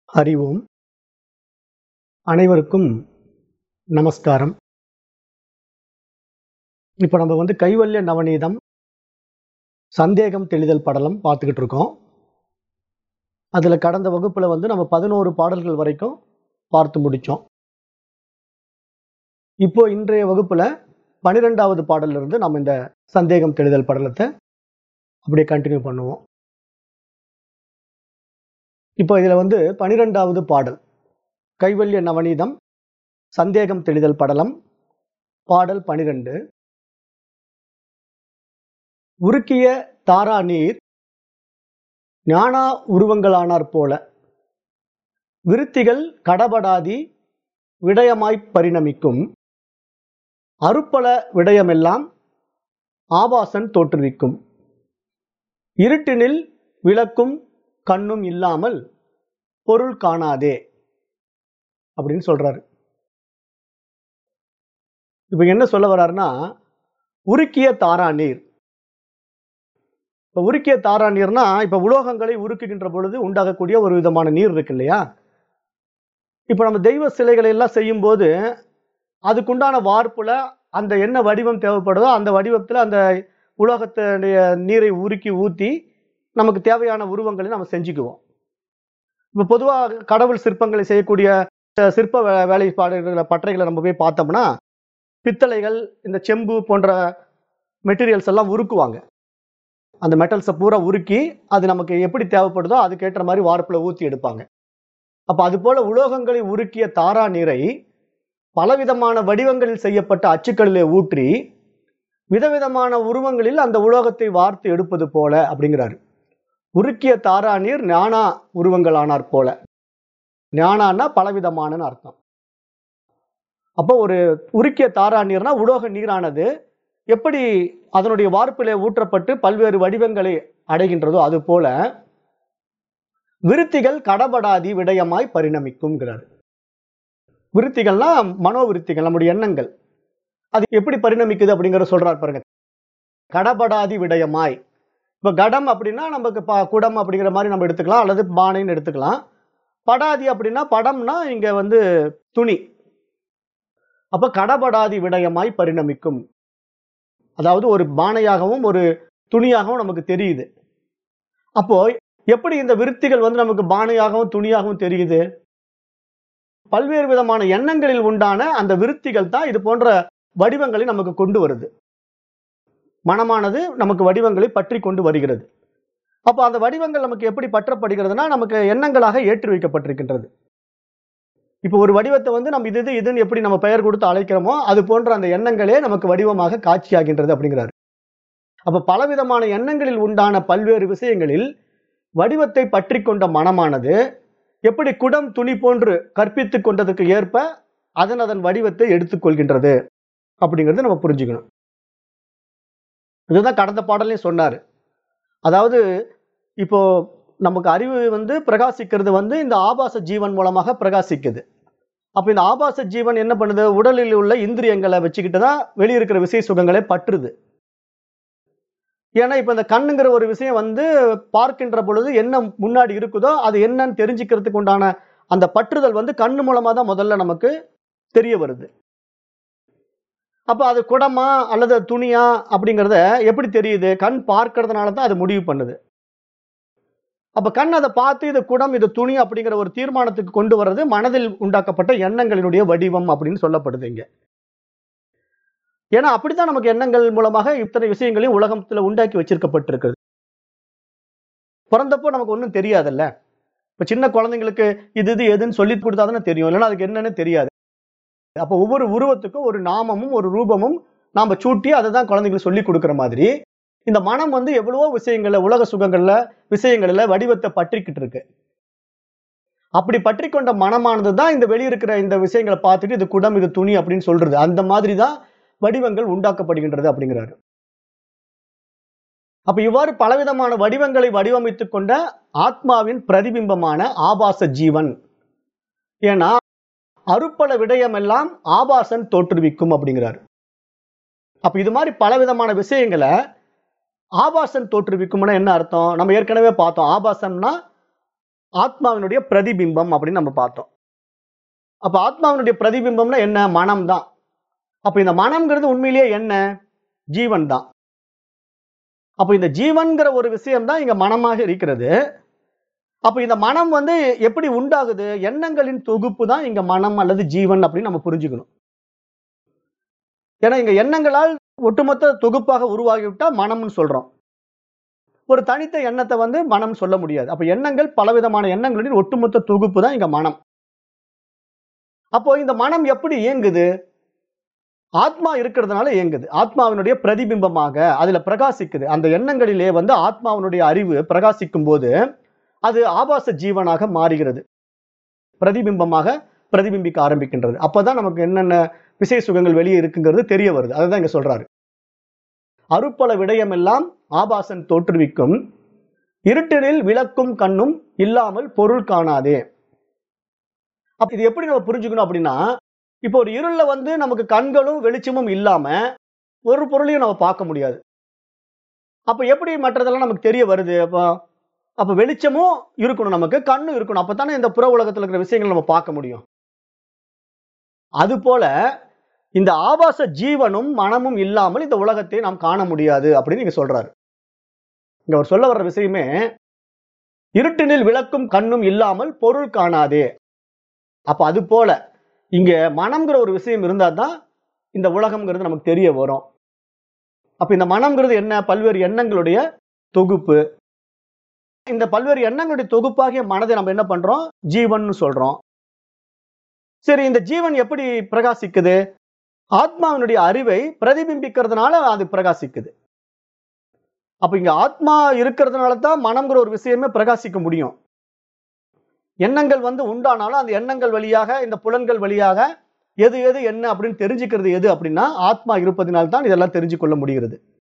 அறிவோம் அனைவருக்கும் நமஸ்காரம் இப்போ நம்ம வந்து கைவல்ய நவநீதம் சந்தேகம் தெளிதல் படலம் பார்த்துக்கிட்டு இருக்கோம் அதில் கடந்த வகுப்பில் வந்து நம்ம பதினோரு பாடல்கள் வரைக்கும் பார்த்து முடித்தோம் இப்போ இன்றைய வகுப்பில் பன்னிரெண்டாவது பாடல்ல இருந்து நம்ம இந்த சந்தேகம் தெளிதல் படலத்தை அப்படியே கண்டினியூ பண்ணுவோம் இப்போ இதில் வந்து பனிரெண்டாவது பாடல் கைவல்ய நவநீதம் சந்தேகம் தெளிதல் படலம் பாடல் பனிரெண்டு உருக்கிய தாரா நீர் ஞானா உருவங்களானார் போல விருத்திகள் கடபடாதி விடயமாய்ப் பரிணமிக்கும் அருப்பல விடயமெல்லாம் ஆபாசன் தோற்றுவிக்கும் இருட்டினில் விளக்கும் கண்ணும் இல்லாமல் பொருள் காணாதே அப்படின்னு சொல்றாரு இப்ப என்ன சொல்ல வர்றாருன்னா உருக்கிய தாரா நீர் இப்ப உருக்கிய தாரா நீர்னா இப்ப உலோகங்களை உருக்குகின்ற பொழுது உண்டாகக்கூடிய ஒரு விதமான நீர் இருக்கு இல்லையா இப்ப நம்ம தெய்வ சிலைகளை எல்லாம் செய்யும் போது அதுக்குண்டான வார்ப்புல அந்த என்ன வடிவம் தேவைப்படுதோ அந்த வடிவத்துல அந்த உலோகத்தினுடைய நீரை உருக்கி ஊத்தி நமக்கு தேவையான உருவங்களை நம்ம செஞ்சுக்குவோம் இப்போ பொதுவாக கடவுள் சிற்பங்களை செய்யக்கூடிய அஹ், சிற்ப வே- வேலைப்பாடுகளை பட்டறைகளை நம்ம போய் பார்த்தோம்னா பித்தளைகள் இந்த செம்பு போன்ற மெட்டீரியல்ஸ் எல்லாம் உருக்குவாங்க அந்த மெட்டல்ஸை பூரா உருக்கி அது நமக்கு எப்படி தேவைப்படுதோ அதுக்கேற்ற மாதிரி வார்ப்பில் ஊற்றி எடுப்பாங்க அப்போ அது போல உலோகங்களை உருக்கிய தாரா நீரை பலவிதமான வடிவங்களில் செய்யப்பட்ட அச்சுக்களிலே ஊற்றி விதவிதமான உருவங்களில் அந்த உலோகத்தை வார்த்து எடுப்பது போல அப்படிங்கிறாரு உருக்கிய தாரா நீர் ஞானா உருவங்களானார் போல ஞானான்னா பலவிதமான அர்த்தம் அப்போ ஒரு உருக்கிய தாரா நீர்னா உலோக நீரானது எப்படி அதனுடைய வார்ப்பிலே ஊற்றப்பட்டு பல்வேறு வடிவங்களை அடைகின்றதோ அது போல விருத்திகள் கடபடாதி விடயமாய் பரிணமிக்கும்ங்கிறார் விருத்திகள்னா மனோவிருத்திகள் நம்முடைய எண்ணங்கள் அது எப்படி பரிணமிக்குது அப்படிங்கறத சொல்றார் பாருங்க கடபடாதி விடயமாய் இப்ப கடம் அப்படின்னா நமக்கு ப குடம் அப்படிங்கிற மாதிரி நம்ம எடுத்துக்கலாம் அல்லது பானைன்னு எடுத்துக்கலாம் படாதி அப்படின்னா படம்னா இங்க வந்து துணி அப்ப கடபடாதி விடயமாய் பரிணமிக்கும் அதாவது ஒரு பானையாகவும் ஒரு துணியாகவும் நமக்கு தெரியுது அப்போ எப்படி இந்த விருத்திகள் வந்து நமக்கு பானையாகவும் துணியாகவும் தெரியுது பல்வேறு விதமான எண்ணங்களில் உண்டான அந்த விருத்திகள் தான் இது போன்ற வடிவங்களை நமக்கு கொண்டு வருது மனமானது நமக்கு வடிவங்களை பற்றி கொண்டு வருகிறது அப்போ அந்த வடிவங்கள் நமக்கு எப்படி பற்றப்படுகிறதுனா நமக்கு எண்ணங்களாக ஏற்றி வைக்கப்பட்டிருக்கின்றது இப்போ ஒரு வடிவத்தை வந்து நம்ம இது இது இதுன்னு எப்படி நம்ம பெயர் கொடுத்து அழைக்கிறோமோ அது போன்ற அந்த எண்ணங்களே நமக்கு வடிவமாக காட்சியாகின்றது அப்படிங்கிறார் அப்ப பலவிதமான எண்ணங்களில் உண்டான பல்வேறு விஷயங்களில் வடிவத்தை பற்றி கொண்ட மனமானது எப்படி குடம் துணி போன்று கற்பித்து கொண்டதுக்கு ஏற்ப அதன் அதன் வடிவத்தை எடுத்துக்கொள்கின்றது அப்படிங்கிறது நம்ம புரிஞ்சுக்கணும் இதுதான் கடந்த பாடலையும் சொன்னாரு அதாவது இப்போ நமக்கு அறிவு வந்து பிரகாசிக்கிறது வந்து இந்த ஆபாச ஜீவன் மூலமாக பிரகாசிக்குது அப்ப இந்த ஆபாச ஜீவன் என்ன பண்ணுது உடலில் உள்ள இந்திரியங்களை வச்சுக்கிட்டு தான் வெளியிருக்கிற விசை சுகங்களை பற்றுது ஏன்னா இப்ப இந்த கண்ணுங்கிற ஒரு விஷயம் வந்து பார்க்கின்ற பொழுது என்ன முன்னாடி இருக்குதோ அது என்னன்னு தெரிஞ்சுக்கிறதுக்கு உண்டான அந்த பற்றுதல் வந்து கண்ணு மூலமா தான் முதல்ல நமக்கு தெரிய வருது அப்ப அது குடமா அல்லது அது துணியா அப்படிங்கறத எப்படி தெரியுது கண் பார்க்கறதுனால தான் அது முடிவு பண்ணுது அப்ப கண் அதை பார்த்து இது குடம் இது துணி அப்படிங்கிற ஒரு தீர்மானத்துக்கு கொண்டு வர்றது மனதில் உண்டாக்கப்பட்ட எண்ணங்களினுடைய வடிவம் அப்படின்னு சொல்லப்படுது இங்க ஏன்னா அப்படித்தான் நமக்கு எண்ணங்கள் மூலமாக இத்தனை விஷயங்களையும் உலகத்துல உண்டாக்கி வச்சிருக்கப்பட்டிருக்குது பிறந்தப்போ நமக்கு ஒன்றும் தெரியாதுல்ல இப்ப சின்ன குழந்தைங்களுக்கு இது இது எதுன்னு சொல்லி கொடுத்தாதானே தெரியும் இல்லைன்னா அதுக்கு என்னன்னு தெரியாது அப்போ ஒவ்வொரு உருவத்துக்கும் ஒரு நாமமும் ஒரு ரூபமும் நாம சூட்டி அதை தான் குழந்தைங்களுக்கு சொல்லி கொடுக்குற மாதிரி இந்த மனம் வந்து எவ்வளவோ விஷயங்கள்ல உலக சுகங்கள்ல விஷயங்கள்ல வடிவத்தை பற்றிக்கிட்டு இருக்கு அப்படி பற்றி கொண்ட மனமானது தான் இந்த வெளியிருக்கிற இந்த விஷயங்களை பார்த்துட்டு இது குடம் இது துணி அப்படின்னு சொல்றது அந்த மாதிரி தான் வடிவங்கள் உண்டாக்கப்படுகின்றது அப்படிங்கிறாரு அப்ப இவ்வாறு பலவிதமான வடிவங்களை வடிவமைத்துக் கொண்ட ஆத்மாவின் பிரதிபிம்பமான ஆபாச ஜீவன் ஏன்னா அருப்பல விடயமெல்லாம் ஆபாசன் தோற்றுவிக்கும் அப்படிங்கிறாரு அப்ப இது மாதிரி பலவிதமான விஷயங்களை ஆபாசன் தோற்றுவிக்கும்னா என்ன அர்த்தம் நம்ம ஏற்கனவே பார்த்தோம் ஆபாசம்னா ஆத்மாவினுடைய பிரதிபிம்பம் அப்படின்னு நம்ம பார்த்தோம் அப்ப ஆத்மாவினுடைய பிரதிபிம்பம்னா என்ன மனம் தான் அப்ப இந்த மனம்ங்கிறது உண்மையிலேயே என்ன ஜீவன் தான் அப்ப இந்த ஜீவன்கிற ஒரு விஷயம் தான் இங்க மனமாக இருக்கிறது அப்ப இந்த மனம் வந்து எப்படி உண்டாகுது எண்ணங்களின் தொகுப்பு தான் இங்க மனம் அல்லது ஜீவன் அப்படின்னு நம்ம புரிஞ்சுக்கணும் ஏன்னா இங்க எண்ணங்களால் ஒட்டுமொத்த தொகுப்பாக உருவாகிவிட்டா மனம்னு சொல்றோம் ஒரு தனித்த எண்ணத்தை வந்து மனம் சொல்ல முடியாது அப்ப எண்ணங்கள் பலவிதமான எண்ணங்களின் ஒட்டுமொத்த தொகுப்பு தான் இங்க மனம் அப்போ இந்த மனம் எப்படி இயங்குது ஆத்மா இருக்கிறதுனால இயங்குது ஆத்மாவினுடைய பிரதிபிம்பமாக அதுல பிரகாசிக்குது அந்த எண்ணங்களிலே வந்து ஆத்மாவினுடைய அறிவு பிரகாசிக்கும் போது அது ஆபாச ஜீவனாக மாறுகிறது பிரதிபிம்பமாக பிரதிபிம்பிக்க ஆரம்பிக்கின்றது அப்பதான் நமக்கு என்னென்ன விசை சுகங்கள் வெளியே இருக்குங்கிறது தெரிய வருது அதுதான் இங்க சொல்றாரு அருப்பல விடயமெல்லாம் ஆபாசன் தோற்றுவிக்கும் இருட்டினில் விளக்கும் கண்ணும் இல்லாமல் பொருள் காணாதே அப்ப இது எப்படி நம்ம புரிஞ்சுக்கணும் அப்படின்னா இப்போ ஒரு இருள்ல வந்து நமக்கு கண்களும் வெளிச்சமும் இல்லாம ஒரு பொருளையும் நம்ம பார்க்க முடியாது அப்ப எப்படி மற்றதெல்லாம் நமக்கு தெரிய வருது அப்போ அப்ப வெளிச்சமும் இருக்கணும் நமக்கு கண்ணும் இருக்கணும் அப்பதானே இந்த புற உலகத்துல இருக்கிற விஷயங்களை நம்ம பார்க்க முடியும் அது போல இந்த ஆபாச ஜீவனும் மனமும் இல்லாமல் இந்த உலகத்தை நாம் காண முடியாது அப்படின்னு இங்க சொல்றாரு இங்க அவர் சொல்ல வர்ற விஷயமே இருட்டினில் விளக்கும் கண்ணும் இல்லாமல் பொருள் காணாதே அப்ப அது போல இங்க மனம்ங்கிற ஒரு விஷயம் இருந்தா தான் இந்த உலகம்ங்கிறது நமக்கு தெரிய வரும் அப்ப இந்த மனம்ங்கிறது என்ன பல்வேறு எண்ணங்களுடைய தொகுப்பு இந்த பல்வேறு எண்ணங்களுடைய தொகுப்பாகிய மனதை நம்ம என்ன பண்றோம் ஜீவன் சொல்றோம் சரி இந்த ஜீவன் எப்படி பிரகாசிக்குது ஆத்மாவினுடைய அறிவை பிரதிபிம்பிக்கிறதுனால அது பிரகாசிக்குது அப்ப இங்க ஆத்மா இருக்கிறதுனால தான் மனம்ங்கிற ஒரு விஷயமே பிரகாசிக்க முடியும் எண்ணங்கள் வந்து உண்டானாலும் அந்த எண்ணங்கள் வழியாக இந்த புலன்கள் வழியாக எது எது என்ன அப்படின்னு தெரிஞ்சுக்கிறது எது அப்படின்னா ஆத்மா இருப்பதினால் தான் இதெல்லாம் தெரிஞ்சு கொள்ள முடிகிறது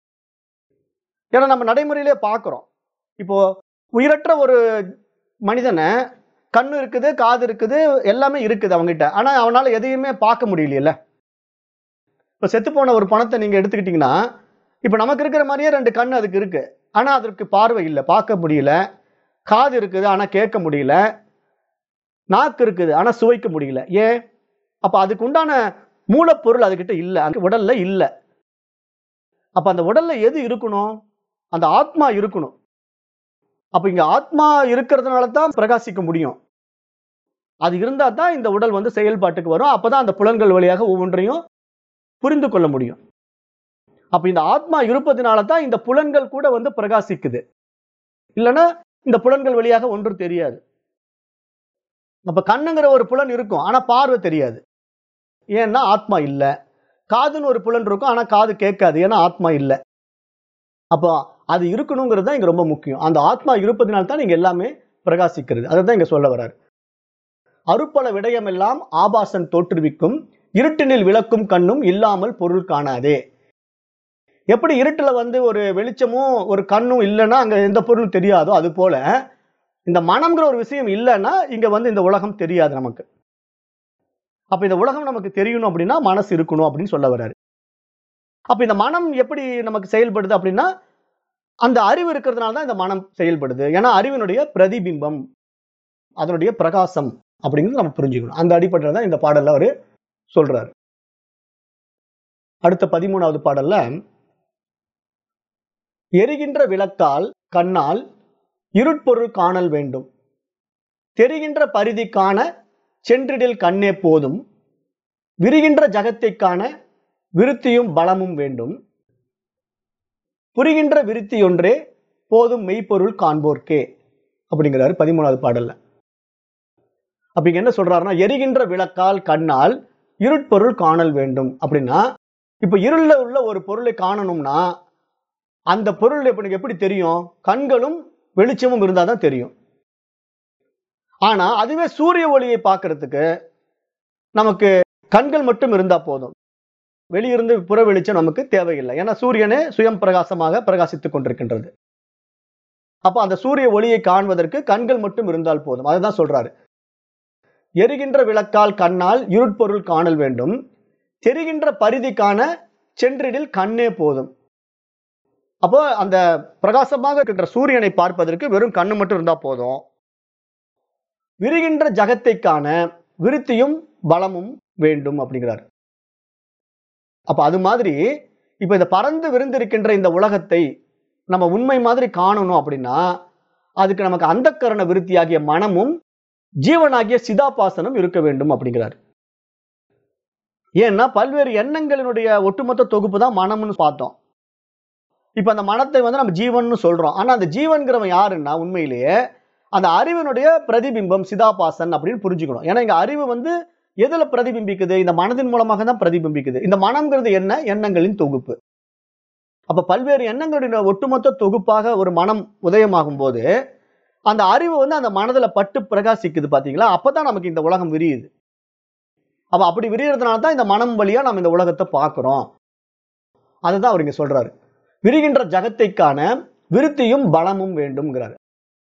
ஏன்னா நம்ம நடைமுறையிலே பார்க்கிறோம் இப்போ உயிரற்ற ஒரு மனிதனை கண்ணு இருக்குது காது இருக்குது எல்லாமே இருக்குது அவங்ககிட்ட ஆனா அவனால எதையுமே பார்க்க முடியலையில இப்ப செத்து போன ஒரு பணத்தை நீங்க எடுத்துக்கிட்டீங்கன்னா இப்ப நமக்கு இருக்கிற மாதிரியே ரெண்டு கண் அதுக்கு இருக்கு ஆனா அதற்கு பார்வை இல்லை பார்க்க முடியல காது இருக்குது ஆனா கேட்க முடியல நாக்கு இருக்குது ஆனா சுவைக்க முடியல ஏன் அப்ப அதுக்கு உண்டான மூலப்பொருள் அதுகிட்ட இல்ல அந்த உடல்ல இல்ல அப்ப அந்த உடல்ல எது இருக்கணும் அந்த ஆத்மா இருக்கணும் அப்ப இங்க ஆத்மா இருக்கிறதுனால தான் பிரகாசிக்க முடியும் அது இருந்தா தான் இந்த உடல் வந்து செயல்பாட்டுக்கு வரும் அப்பதான் அந்த புலன்கள் வழியாக ஒவ்வொன்றையும் புரிந்து கொள்ள முடியும் அப்ப இந்த ஆத்மா இருப்பதனால தான் இந்த புலன்கள் கூட வந்து பிரகாசிக்குது இல்லைன்னா இந்த புலன்கள் வழியாக ஒன்றும் தெரியாது அப்ப கண்ணுங்கிற ஒரு புலன் இருக்கும் ஆனா பார்வை தெரியாது ஏன்னா ஆத்மா இல்ல காதுன்னு ஒரு புலன் இருக்கும் ஆனா காது கேட்காது ஏன்னா ஆத்மா இல்ல அப்போ அது இருக்கணுங்கிறது தான் இங்க ரொம்ப முக்கியம் அந்த ஆத்மா இருப்பதனால தான் நீங்க எல்லாமே பிரகாசிக்கிறது அதை தான் இங்க சொல்ல வர்றாரு அருப்பல விடயம் எல்லாம் ஆபாசன் தோற்றுவிக்கும் இருட்டினில் விளக்கும் கண்ணும் இல்லாமல் பொருள் காணாதே எப்படி இருட்டுல வந்து ஒரு வெளிச்சமும் ஒரு கண்ணும் இல்லைன்னா அங்க எந்த பொருளும் தெரியாதோ அது போல இந்த மனம்ங்கிற ஒரு விஷயம் இல்லைன்னா இங்க வந்து இந்த உலகம் தெரியாது நமக்கு அப்ப இந்த உலகம் நமக்கு தெரியணும் அப்படின்னா மனசு இருக்கணும் அப்படின்னு சொல்ல வர்றாரு அப்ப இந்த மனம் எப்படி நமக்கு செயல்படுது அப்படின்னா அந்த அறிவு இருக்கிறதுனால தான் இந்த மனம் செயல்படுது ஏன்னா அறிவினுடைய பிரதிபிம்பம் அதனுடைய பிரகாசம் அப்படிங்கிறது நம்ம புரிஞ்சுக்கணும் அந்த அடிப்படையில் தான் இந்த பாடல்ல அவரு சொல்றாரு அடுத்த பதிமூணாவது பாடல்ல எரிகின்ற விளக்கால் கண்ணால் இருட்பொருள் காணல் வேண்டும் தெரிகின்ற பரிதி காண சென்றிடில் கண்ணே போதும் விரிகின்ற ஜகத்தை காண விருத்தியும் பலமும் வேண்டும் புரிகின்ற விருத்தி ஒன்றே போதும் மெய்ப்பொருள் காண்போர்க்கே அப்படிங்கிறாரு பதிமூணாவது பாடல்ல அப்ப இங்க என்ன சொல்றாருன்னா எரிகின்ற விளக்கால் கண்ணால் இருட்பொருள் காணல் வேண்டும் அப்படின்னா இப்ப இருள்ல உள்ள ஒரு பொருளை காணணும்னா அந்த பொருள் இப்ப எனக்கு எப்படி தெரியும் கண்களும் வெளிச்சமும் இருந்தா தான் தெரியும் ஆனா அதுவே சூரிய ஒளியை பார்க்கறதுக்கு நமக்கு கண்கள் மட்டும் இருந்தா போதும் வெளியிருந்து புற வெளிச்சம் நமக்கு தேவையில்லை ஏன்னா சூரியனே சுயம் பிரகாசமாக பிரகாசித்துக் கொண்டிருக்கின்றது அப்ப அந்த சூரிய ஒளியை காண்பதற்கு கண்கள் மட்டும் இருந்தால் போதும் அதுதான் சொல்றாரு எரிகின்ற விளக்கால் கண்ணால் இருட்பொருள் காணல் வேண்டும் தெரிகின்ற பரிதி காண சென்றிடில் கண்ணே போதும் அப்போ அந்த பிரகாசமாக இருக்கின்ற சூரியனை பார்ப்பதற்கு வெறும் கண்ணு மட்டும் இருந்தா போதும் விரிகின்ற ஜகத்தை காண விருத்தியும் பலமும் வேண்டும் அப்படிங்கிறார் அப்ப அது மாதிரி இப்ப இந்த பறந்து விருந்திருக்கின்ற இந்த உலகத்தை நம்ம உண்மை மாதிரி காணணும் அப்படின்னா அதுக்கு நமக்கு அந்தக்கரண விருத்தியாகிய மனமும் ஜீவனாகிய சிதாபாசனம் இருக்க வேண்டும் அப்படிங்கிறார் ஏன்னா பல்வேறு எண்ணங்களினுடைய ஒட்டுமொத்த தொகுப்பு தான் மனம்னு பார்த்தோம் இப்ப அந்த மனத்தை வந்து நம்ம ஜீவன்னு சொல்றோம் ஆனா அந்த ஜீவன்கிறவன் யாருன்னா உண்மையிலேயே அந்த அறிவினுடைய பிரதிபிம்பம் சிதாபாசன் அப்படின்னு புரிஞ்சுக்கணும் ஏன்னா இங்க அறிவு வந்து எதுல பிரதிபிம்பிக்குது இந்த மனதின் மூலமாக தான் பிரதிபிம்பிக்குது இந்த மனம்ங்கிறது என்ன எண்ணங்களின் தொகுப்பு அப்ப பல்வேறு எண்ணங்களுடைய ஒட்டுமொத்த தொகுப்பாக ஒரு மனம் உதயமாகும் போது அந்த அறிவு வந்து அந்த மனதுல பட்டு பிரகாசிக்குது பாத்தீங்களா அப்பதான் நமக்கு இந்த உலகம் விரியுது அப்ப அப்படி விரியறதுனால தான் இந்த மனம் வழியா நம்ம இந்த உலகத்தை பார்க்கிறோம் அதுதான் அவர் இங்க சொல்றாரு விரிகின்ற ஜகத்தை காண விருத்தியும் பலமும் வேண்டும்ங்கிறாரு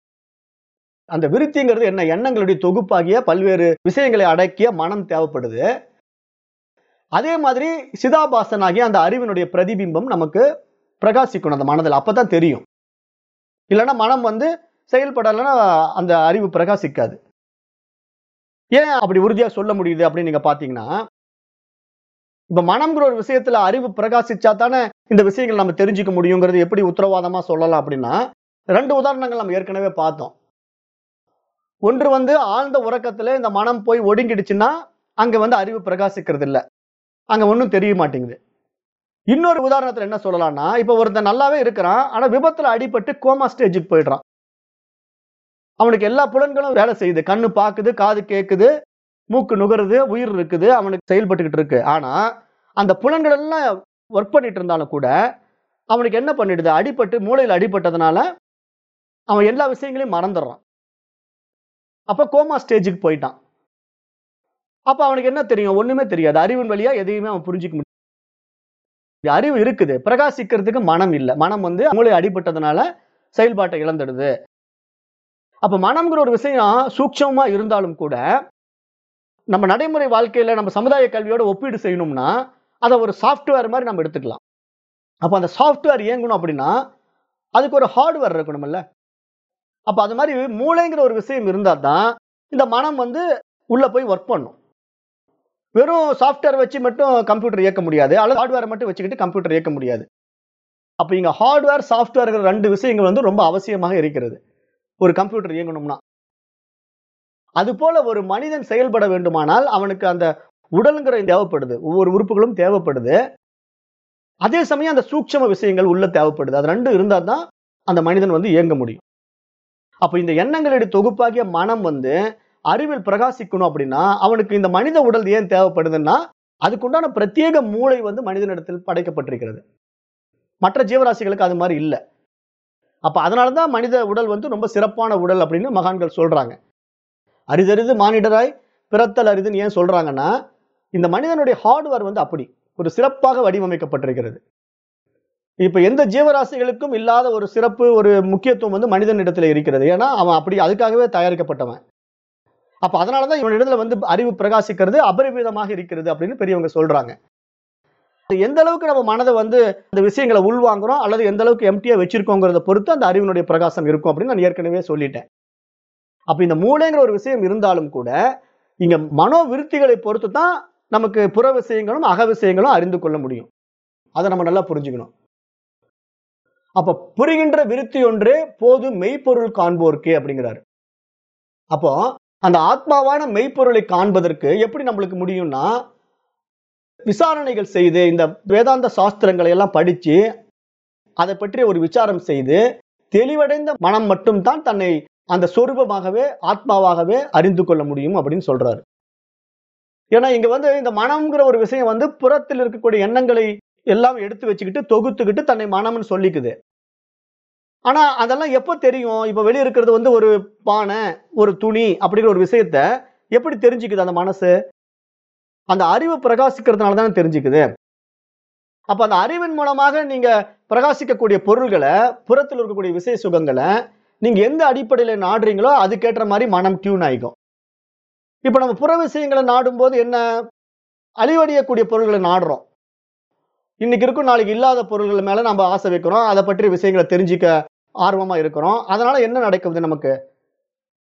அந்த விருத்திங்கிறது என்ன எண்ணங்களுடைய தொகுப்பாகிய பல்வேறு விஷயங்களை அடக்கிய மனம் தேவைப்படுது அதே மாதிரி சிதாபாசனாகிய அந்த அறிவினுடைய பிரதிபிம்பம் நமக்கு பிரகாசிக்கணும் அந்த மனதில் அப்பதான் தெரியும் இல்லைன்னா மனம் வந்து செயல்படலைன்னா அந்த அறிவு பிரகாசிக்காது ஏன் அப்படி உறுதியா சொல்ல முடியுது அப்படின்னு நீங்க பாத்தீங்கன்னா இப்ப மனம்ங்கிற ஒரு விஷயத்துல அறிவு பிரகாசிச்சா தானே இந்த விஷயங்கள் நம்ம தெரிஞ்சுக்க முடியுங்கிறது எப்படி உத்தரவாதமா சொல்லலாம் அப்படின்னா ரெண்டு உதாரணங்கள் நம்ம ஏற்கனவே பார்த்தோம் ஒன்று வந்து ஆழ்ந்த உறக்கத்துல இந்த மனம் போய் ஒடுங்கிடுச்சுன்னா அங்க வந்து அறிவு பிரகாசிக்கிறது இல்ல அங்க ஒன்றும் தெரிய மாட்டேங்குது இன்னொரு உதாரணத்துல என்ன சொல்லலாம்னா இப்ப ஒருத்தன் நல்லாவே இருக்கிறான் ஆனா விபத்துல அடிபட்டு கோமா ஸ்டேஜுக்கு போயிடுறான் அவனுக்கு எல்லா புலன்களும் வேலை செய்யுது கண்ணு பாக்குது காது கேக்குது மூக்கு நுகருது உயிர் இருக்குது அவனுக்கு செயல்பட்டுக்கிட்டு இருக்கு ஆனா அந்த புலன்கள் எல்லாம் ஒர்க் பண்ணிட்டு இருந்தாலும் கூட அவனுக்கு என்ன பண்ணிடுது அடிபட்டு மூளையில் அடிபட்டதுனால அவன் எல்லா விஷயங்களையும் மறந்துடுறான் அப்ப கோமா ஸ்டேஜுக்கு போயிட்டான் அப்ப அவனுக்கு என்ன தெரியும் ஒண்ணுமே தெரியாது அறிவின் வழியா எதையுமே அவன் புரிஞ்சுக்க முடியும் அறிவு இருக்குது பிரகாசிக்கிறதுக்கு மனம் இல்லை மனம் வந்து மூளை அடிபட்டதுனால செயல்பாட்டை இழந்துடுது அப்ப மனம்ங்கிற ஒரு விஷயம் சூட்சமா இருந்தாலும் கூட நம்ம நடைமுறை வாழ்க்கையில நம்ம சமுதாய கல்வியோட ஒப்பீடு செய்யணும்னா அதை ஒரு சாஃப்ட்வேர் மாதிரி நம்ம எடுத்துக்கலாம் அப்ப அந்த சாஃப்ட்வேர் இயங்கணும் அப்படின்னா அதுக்கு ஒரு ஹார்ட்வேர் இருக்கணும்ல அப்ப அது மாதிரி மூளைங்கிற ஒரு விஷயம் இருந்தா தான் இந்த மனம் வந்து உள்ள போய் ஒர்க் பண்ணும் வெறும் சாஃப்ட்வேர் வச்சு மட்டும் கம்ப்யூட்டர் இயக்க முடியாது அல்லது ஹார்ட்வேர் மட்டும் வச்சுக்கிட்டு கம்ப்யூட்டர் இயக்க முடியாது அப்ப இங்க ஹார்ட்வேர் சாஃப்ட்வேர் ரெண்டு விஷயங்கள் வந்து ரொம்ப அவசியமாக இருக்கிறது ஒரு கம்ப்யூட்டர் இயங்கணும்னா அது போல ஒரு மனிதன் செயல்பட வேண்டுமானால் அவனுக்கு அந்த உடலுங்கிற தேவைப்படுது ஒவ்வொரு உறுப்புகளும் தேவைப்படுது அதே சமயம் அந்த சூட்சம விஷயங்கள் உள்ள தேவைப்படுது அது ரெண்டும் இருந்தா தான் அந்த மனிதன் வந்து இயங்க முடியும் அப்ப இந்த எண்ணங்களுடைய தொகுப்பாகிய மனம் வந்து அறிவில் பிரகாசிக்கணும் அப்படின்னா அவனுக்கு இந்த மனித உடல் ஏன் தேவைப்படுதுன்னா அதுக்குண்டான பிரத்யேக மூளை வந்து மனிதனிடத்தில் படைக்கப்பட்டிருக்கிறது மற்ற ஜீவராசிகளுக்கு அது மாதிரி இல்லை அப்ப அதனாலதான் மனித உடல் வந்து ரொம்ப சிறப்பான உடல் அப்படின்னு மகான்கள் சொல்றாங்க அரிதறிது மானிடராய் பிறத்தல் அரிதுன்னு ஏன் சொல்றாங்கன்னா இந்த மனிதனுடைய ஹார்ட்வேர் வந்து அப்படி ஒரு சிறப்பாக வடிவமைக்கப்பட்டிருக்கிறது இப்ப எந்த ஜீவராசிகளுக்கும் இல்லாத ஒரு சிறப்பு ஒரு முக்கியத்துவம் வந்து மனிதனிடத்துல இருக்கிறது ஏன்னா அவன் அப்படி அதுக்காகவே தயாரிக்கப்பட்டவன் அப்ப அதனாலதான் இவனிடத்துல வந்து அறிவு பிரகாசிக்கிறது அபரிமிதமாக இருக்கிறது அப்படின்னு பெரியவங்க சொல்றாங்க எந்த அளவுக்கு நம்ம மனதை வந்து அந்த விஷயங்களை உள்வாங்குறோம் அல்லது எந்த அளவுக்கு எம்டியா வச்சிருக்கோங்கிறத பொறுத்து அந்த அறிவினுடைய பிரகாசம் இருக்கும் அப்படின்னு நான் ஏற்கனவே சொல்லிட்டேன் அப்ப இந்த மூளைங்கிற ஒரு விஷயம் இருந்தாலும் கூட இங்க மனோ விருத்திகளை பொறுத்து தான் நமக்கு புற விஷயங்களும் அக விஷயங்களும் அறிந்து கொள்ள முடியும் அதை நம்ம நல்லா புரிஞ்சுக்கணும் அப்ப புரிகின்ற விருத்தி ஒன்றே போது மெய்ப்பொருள் காண்போர்க்கே அப்படிங்கிறாரு அப்போ அந்த ஆத்மாவான மெய்ப்பொருளை காண்பதற்கு எப்படி நம்மளுக்கு முடியும்னா விசாரணைகள் செய்து இந்த வேதாந்த சாஸ்திரங்களை எல்லாம் படிச்சு அதை பற்றி ஒரு விசாரம் செய்து தெளிவடைந்த மனம் மட்டும்தான் தன்னை அந்த சொரூபமாகவே ஆத்மாவாகவே அறிந்து கொள்ள முடியும் அப்படின்னு சொல்றாரு ஏன்னா இங்க வந்து இந்த மனம்ங்கிற ஒரு விஷயம் வந்து புறத்தில் இருக்கக்கூடிய எண்ணங்களை எல்லாம் எடுத்து வச்சுக்கிட்டு தொகுத்துக்கிட்டு தன்னை மனம்னு சொல்லிக்குது ஆனா அதெல்லாம் எப்போ தெரியும் இப்ப வெளியே இருக்கிறது வந்து ஒரு பானை ஒரு துணி அப்படிங்கிற ஒரு விஷயத்த எப்படி தெரிஞ்சுக்குது அந்த மனசு அந்த அறிவு பிரகாசிக்கிறதுனால தானே தெரிஞ்சுக்குது அப்ப அந்த அறிவின் மூலமாக நீங்க பிரகாசிக்கக்கூடிய பொருள்களை புறத்தில் இருக்கக்கூடிய விசை சுகங்களை நீங்க எந்த அடிப்படையில நாடுறீங்களோ அதுக்கேற்ற மாதிரி மனம் டியூன் ஆயிக்கும் இப்ப நம்ம புற விஷயங்களை நாடும் போது என்ன அழிவடையக்கூடிய பொருள்களை நாடுறோம் இன்னைக்கு இருக்கும் நாளைக்கு இல்லாத பொருள்கள் மேல நம்ம ஆசை வைக்கிறோம் அதை பற்றி விஷயங்களை தெரிஞ்சுக்க ஆர்வமா இருக்கிறோம் அதனால என்ன நடக்குது நமக்கு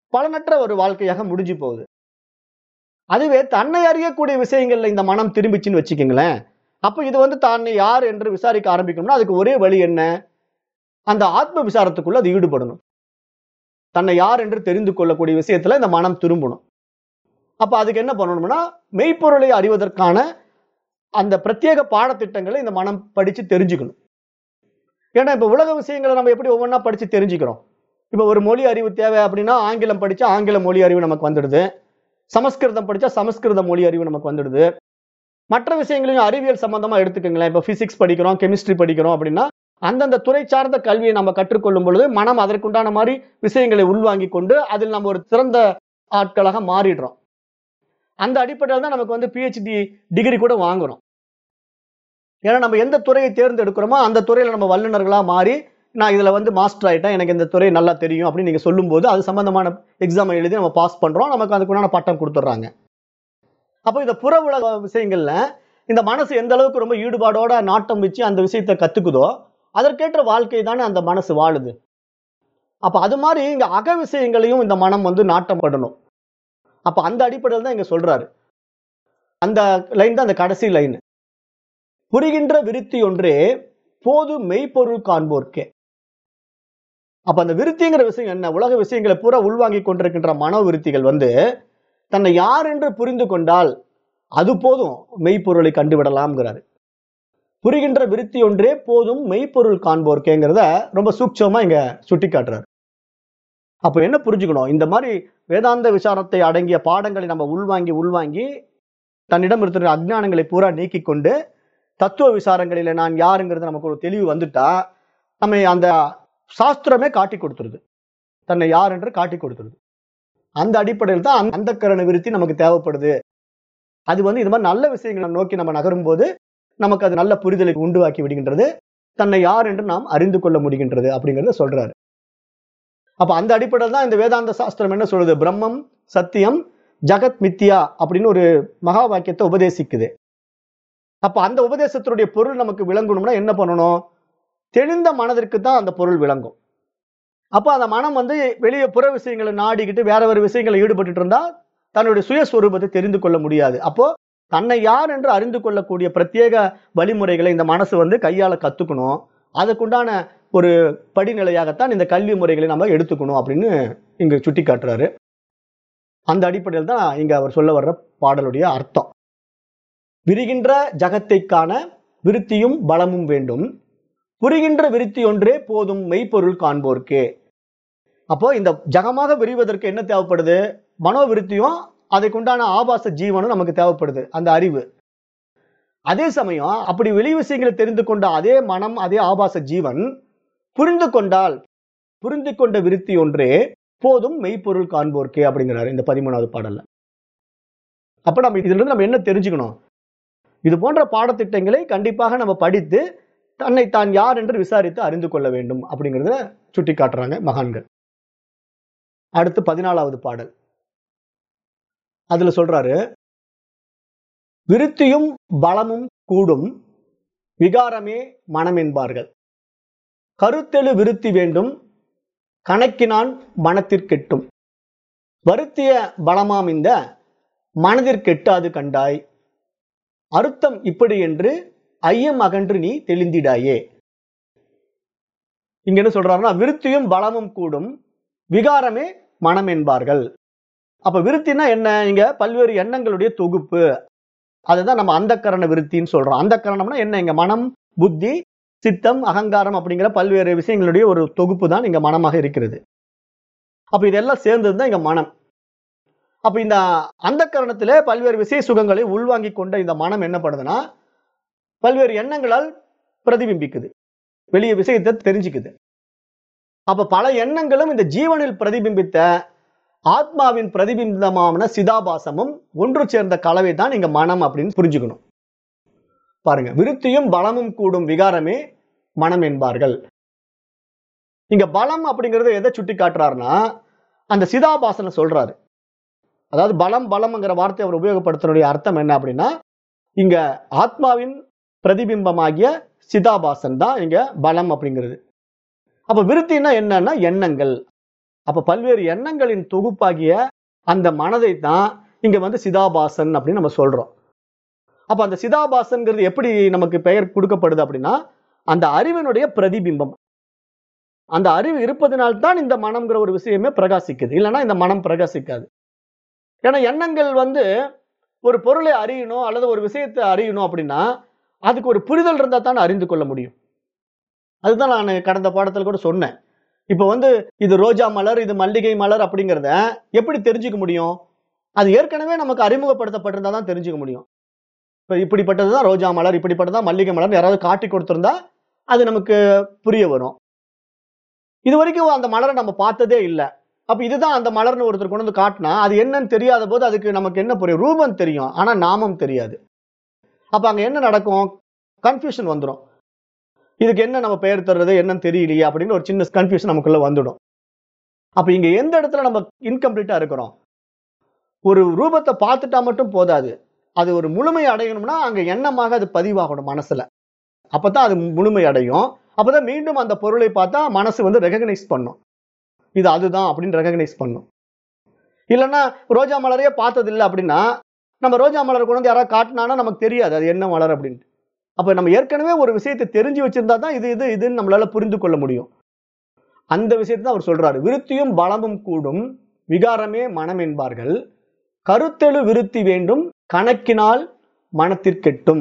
பலனற்ற ஒரு வாழ்க்கையாக முடிஞ்சு போகுது அதுவே தன்னை அறியக்கூடிய விஷயங்கள்ல இந்த மனம் திரும்பிச்சுன்னு வச்சுக்கோங்களேன் அப்ப இது வந்து தன்னை யார் என்று விசாரிக்க ஆரம்பிக்கணும்னா அதுக்கு ஒரே வழி என்ன அந்த ஆத்ம விசாரத்துக்குள்ள அது ஈடுபடணும் தன்னை யார் என்று தெரிந்து கொள்ளக்கூடிய விஷயத்துல இந்த மனம் திரும்பணும் அப்ப அதுக்கு என்ன பண்ணணும்னா மெய்ப்பொருளை அறிவதற்கான அந்த பிரத்யேக பாடத்திட்டங்களை இந்த மனம் படிச்சு தெரிஞ்சுக்கணும் ஏன்னா இப்ப உலக விஷயங்களை நம்ம எப்படி ஒவ்வொன்றா படிச்சு தெரிஞ்சுக்கிறோம் இப்ப ஒரு மொழி அறிவு தேவை அப்படின்னா ஆங்கிலம் படிச்சா ஆங்கில மொழி அறிவு நமக்கு வந்துடுது சமஸ்கிருதம் படிச்சா சமஸ்கிருத மொழி அறிவு நமக்கு வந்துடுது மற்ற விஷயங்களையும் அறிவியல் சம்பந்தமா எடுத்துக்கோங்களேன் இப்போ பிசிக்ஸ் படிக்கிறோம் கெமிஸ்ட்ரி படிக்கிறோம் அப்படின்னா அந்தந்த துறை சார்ந்த கல்வியை நம்ம கற்றுக்கொள்ளும் பொழுது மனம் அதற்குண்டான மாதிரி விஷயங்களை உள்வாங்கி கொண்டு அதில் நம்ம ஒரு சிறந்த ஆட்களாக மாறிடுறோம் அந்த அடிப்படையில் தான் நமக்கு வந்து பிஹெச்டி டிகிரி கூட வாங்குறோம் ஏன்னா நம்ம எந்த துறையை தேர்ந்தெடுக்கிறோமோ அந்த துறையில நம்ம வல்லுநர்களா மாறி நான் இதுல வந்து மாஸ்டர் ஆயிட்டேன் எனக்கு இந்த துறை நல்லா தெரியும் அப்படின்னு நீங்க சொல்லும்போது அது சம்பந்தமான எக்ஸாம் எழுதி நம்ம பாஸ் பண்றோம் நமக்கு அதுக்குண்டான பட்டம் கொடுத்துட்றாங்க அப்போ இந்த புற உலக விஷயங்கள்ல இந்த மனசு எந்த அளவுக்கு ரொம்ப ஈடுபாடோட நாட்டம் வச்சு அந்த விஷயத்தை கத்துக்குதோ அதற்கேற்ற வாழ்க்கை தானே அந்த மனசு வாழுது அப்ப அது மாதிரி இங்க அக விஷயங்களையும் இந்த மனம் வந்து நாட்டம் படணும் அப்ப அந்த அடிப்படையில் தான் இங்க சொல்றாரு அந்த லைன் தான் அந்த கடைசி லைன் புரிகின்ற விருத்தி ஒன்றே போது மெய்ப்பொருள் காண்போர்க்கே அப்ப அந்த விருத்திங்கிற விஷயம் என்ன உலக விஷயங்களை பூரா உள்வாங்கி கொண்டிருக்கின்ற மனோ விருத்திகள் வந்து தன்னை யார் என்று புரிந்து கொண்டால் அது போதும் மெய்ப்பொருளை கண்டுவிடலாம்ங்கிறாரு புரிகின்ற விருத்தி ஒன்றே போதும் மெய்ப்பொருள் காண்போர்க்கேங்கிறத ரொம்ப சூட்சமா இங்க சுட்டி காட்டுறாரு அப்ப என்ன புரிஞ்சுக்கணும் இந்த மாதிரி வேதாந்த விசாரத்தை அடங்கிய பாடங்களை நம்ம உள்வாங்கி உள்வாங்கி தன்னிடம் இருக்கிற அஜ்ஞானங்களை பூரா நீக்கி கொண்டு தத்துவ விசாரங்களில நான் யாருங்கிறது நமக்கு ஒரு தெளிவு வந்துட்டா நம்ம அந்த சாஸ்திரமே காட்டி கொடுத்துருது தன்னை யார் என்று காட்டி கொடுத்துருது அந்த அடிப்படையில் தான் அந்த கரண விருத்தி நமக்கு தேவைப்படுது அது வந்து இது மாதிரி நல்ல விஷயங்களை நோக்கி நம்ம நகரும் போது நமக்கு அது நல்ல புரிதலை உண்டுவாக்கி விடுகின்றது தன்னை யார் என்று நாம் அறிந்து கொள்ள முடிகின்றது அப்படிங்கறத சொல்றாரு அப்ப அந்த அடிப்படையில் தான் இந்த வேதாந்த சாஸ்திரம் என்ன சொல்லுது பிரம்மம் சத்தியம் ஜகத் மித்யா அப்படின்னு ஒரு மகா வாக்கியத்தை உபதேசிக்குது அப்ப அந்த உபதேசத்தினுடைய பொருள் நமக்கு விளங்கணும்னா என்ன பண்ணணும் தெளிந்த மனதிற்கு தான் அந்த பொருள் விளங்கும் அப்போ அந்த மனம் வந்து வெளியே புற விஷயங்களை நாடிக்கிட்டு வேற வேறு விஷயங்களை ஈடுபட்டு இருந்தா தன்னுடைய சுயஸ்வரூபத்தை தெரிந்து கொள்ள முடியாது அப்போ தன்னை யார் என்று அறிந்து கொள்ளக்கூடிய பிரத்யேக வழிமுறைகளை இந்த மனசு வந்து கையாள கத்துக்கணும் அதுக்குண்டான ஒரு படிநிலையாகத்தான் இந்த கல்வி முறைகளை நம்ம எடுத்துக்கணும் அப்படின்னு இங்க சுட்டி காட்டுறாரு அந்த அடிப்படையில் தான் இங்க அவர் சொல்ல வர்ற பாடலுடைய அர்த்தம் விரிகின்ற ஜகத்தை காண விருத்தியும் பலமும் வேண்டும் புரிகின்ற விருத்தி ஒன்றே போதும் மெய்ப்பொருள் காண்போர்க்கே அப்போ இந்த ஜகமாக விரிவதற்கு என்ன தேவைப்படுது மனோவிருத்தியும் அதுக்குண்டான ஆபாச ஜீவனும் நமக்கு தேவைப்படுது அந்த அறிவு அதே சமயம் அப்படி வெளி விஷயங்களை தெரிந்து கொண்ட அதே மனம் அதே ஆபாச ஜீவன் புரிந்து கொண்டால் புரிந்து கொண்ட விருத்தி ஒன்றே போதும் மெய்ப்பொருள் காண்போர்க்கே அப்படிங்கிறாரு இந்த பதிமூணாவது பாடல்ல அப்ப நம்ம இதுல இருந்து நம்ம என்ன தெரிஞ்சுக்கணும் இது போன்ற பாடத்திட்டங்களை கண்டிப்பாக நம்ம படித்து தன்னை தான் யார் என்று விசாரித்து அறிந்து கொள்ள வேண்டும் அப்படிங்கிறத சுட்டி காட்டுறாங்க மகான்கள் அடுத்து பதினாலாவது பாடல் அதுல சொல்றாரு விருத்தியும் பலமும் கூடும் விகாரமே மனம் என்பார்கள் கருத்தெழு விருத்தி வேண்டும் கணக்கினான் மனத்திற்கெட்டும் வருத்திய பலமாம் இந்த மனதிற்கெட்டாது கண்டாய் அர்த்தம் இப்படி என்று ஐயம் அகன்று நீ தெளிந்திடாயே இங்க என்ன சொல்றாருன்னா விருத்தியும் பலமும் கூடும் விகாரமே மனம் என்பார்கள் அப்ப விருத்தினா என்ன இங்க பல்வேறு எண்ணங்களுடைய தொகுப்பு அதுதான் நம்ம அந்த கரண விருத்தின்னு சொல்றோம் அந்த கரணம்னா என்ன இங்க மனம் புத்தி சித்தம் அகங்காரம் அப்படிங்கிற பல்வேறு விஷயங்களுடைய ஒரு தொகுப்பு தான் இங்க மனமாக இருக்கிறது அப்ப இதெல்லாம் சேர்ந்தது தான் இங்க மனம் அப்ப இந்த அந்த கரணத்துல பல்வேறு விசேஷ சுகங்களை உள்வாங்கி கொண்ட இந்த மனம் என்ன பண்ணுதுன்னா பல்வேறு எண்ணங்களால் பிரதிபிம்பிக்குது வெளிய விஷயத்தை தெரிஞ்சுக்குது அப்ப பல எண்ணங்களும் இந்த ஜீவனில் பிரதிபிம்பித்த ஆத்மாவின் பிரதிபிம்பமான சிதாபாசமும் ஒன்று சேர்ந்த கலவை தான் இங்க மனம் அப்படின்னு புரிஞ்சுக்கணும் பாருங்க விருத்தியும் பலமும் கூடும் விகாரமே மனம் என்பார்கள் இங்க பலம் அப்படிங்கறது எதை சுட்டி காட்டுறாருன்னா அந்த சிதாபாசனை சொல்றாரு அதாவது பலம் பலம்ங்கிற வார்த்தை அவர் உபயோகப்படுத்துறதுடைய அர்த்தம் என்ன அப்படின்னா இங்க ஆத்மாவின் பிரதிபிம்பமாகிய சிதாபாசன் தான் இங்க பலம் அப்படிங்கிறது அப்ப விருத்தினா என்னன்னா எண்ணங்கள் அப்ப பல்வேறு எண்ணங்களின் தொகுப்பாகிய அந்த மனதை தான் இங்க வந்து சிதாபாசன் அப்படின்னு நம்ம சொல்றோம் அப்ப அந்த சிதாபாசன்ங்கிறது எப்படி நமக்கு பெயர் கொடுக்கப்படுது அப்படின்னா அந்த அறிவினுடைய பிரதிபிம்பம் அந்த அறிவு இருப்பதனால்தான் இந்த மனம்ங்கிற ஒரு விஷயமே பிரகாசிக்குது இல்லைன்னா இந்த மனம் பிரகாசிக்காது ஏன்னா எண்ணங்கள் வந்து ஒரு பொருளை அறியணும் அல்லது ஒரு விஷயத்தை அறியணும் அப்படின்னா அதுக்கு ஒரு புரிதல் இருந்தால் தான் அறிந்து கொள்ள முடியும் அதுதான் நான் கடந்த பாடத்தில் கூட சொன்னேன் இப்போ வந்து இது ரோஜா மலர் இது மல்லிகை மலர் அப்படிங்கிறத எப்படி தெரிஞ்சுக்க முடியும் அது ஏற்கனவே நமக்கு அறிமுகப்படுத்தப்பட்டிருந்தா தான் தெரிஞ்சுக்க முடியும் இப்போ இப்படிப்பட்டது தான் ரோஜா மலர் இப்படிப்பட்டது தான் மல்லிகை மலர் யாராவது காட்டி கொடுத்துருந்தா அது நமக்கு புரிய வரும் இது வரைக்கும் அந்த மலரை நம்ம பார்த்ததே இல்லை அப்ப இதுதான் அந்த மலர்னு ஒருத்தர் கொண்டு வந்து காட்டினா அது என்னன்னு தெரியாத போது அதுக்கு நமக்கு என்ன புரியும் ரூபம் தெரியும் ஆனா நாமம் தெரியாது அப்ப அங்க என்ன நடக்கும் கன்ஃபியூஷன் வந்துடும் இதுக்கு என்ன நம்ம பெயர் தர்றது என்னன்னு தெரியலையே அப்படின்னு ஒரு சின்ன கன்ஃபியூஷன் நமக்குள்ள வந்துடும் அப்ப இங்க எந்த இடத்துல நம்ம இன்கம்ப்ளீட்டா இருக்கிறோம் ஒரு ரூபத்தை பார்த்துட்டா மட்டும் போதாது அது ஒரு முழுமை அடையணும்னா அங்க எண்ணமாக அது பதிவாகணும் மனசுல அப்பதான் அது முழுமை அடையும் அப்பதான் மீண்டும் அந்த பொருளை பார்த்தா மனசு வந்து ரெகக்னைஸ் பண்ணும் இது அதுதான் அப்படின்னு ரெகக்னைஸ் பண்ணும் இல்லைன்னா ரோஜா மலரையே பார்த்தது இல்லை அப்படின்னா நம்ம ரோஜா மலரை கொண்டு வந்து யாராவது காட்டினானா நமக்கு தெரியாது அது என்ன மலர் அப்படின்ட்டு அப்ப நம்ம ஏற்கனவே ஒரு விஷயத்தை தெரிஞ்சு வச்சிருந்தா தான் இது இது இதுன்னு நம்மளால புரிந்து கொள்ள முடியும் அந்த விஷயத்தை தான் அவர் சொல்றாரு விருத்தியும் பலமும் கூடும் விகாரமே மனம் என்பார்கள் கருத்தெழு விருத்தி வேண்டும் கணக்கினால் மனத்திற்கெட்டும்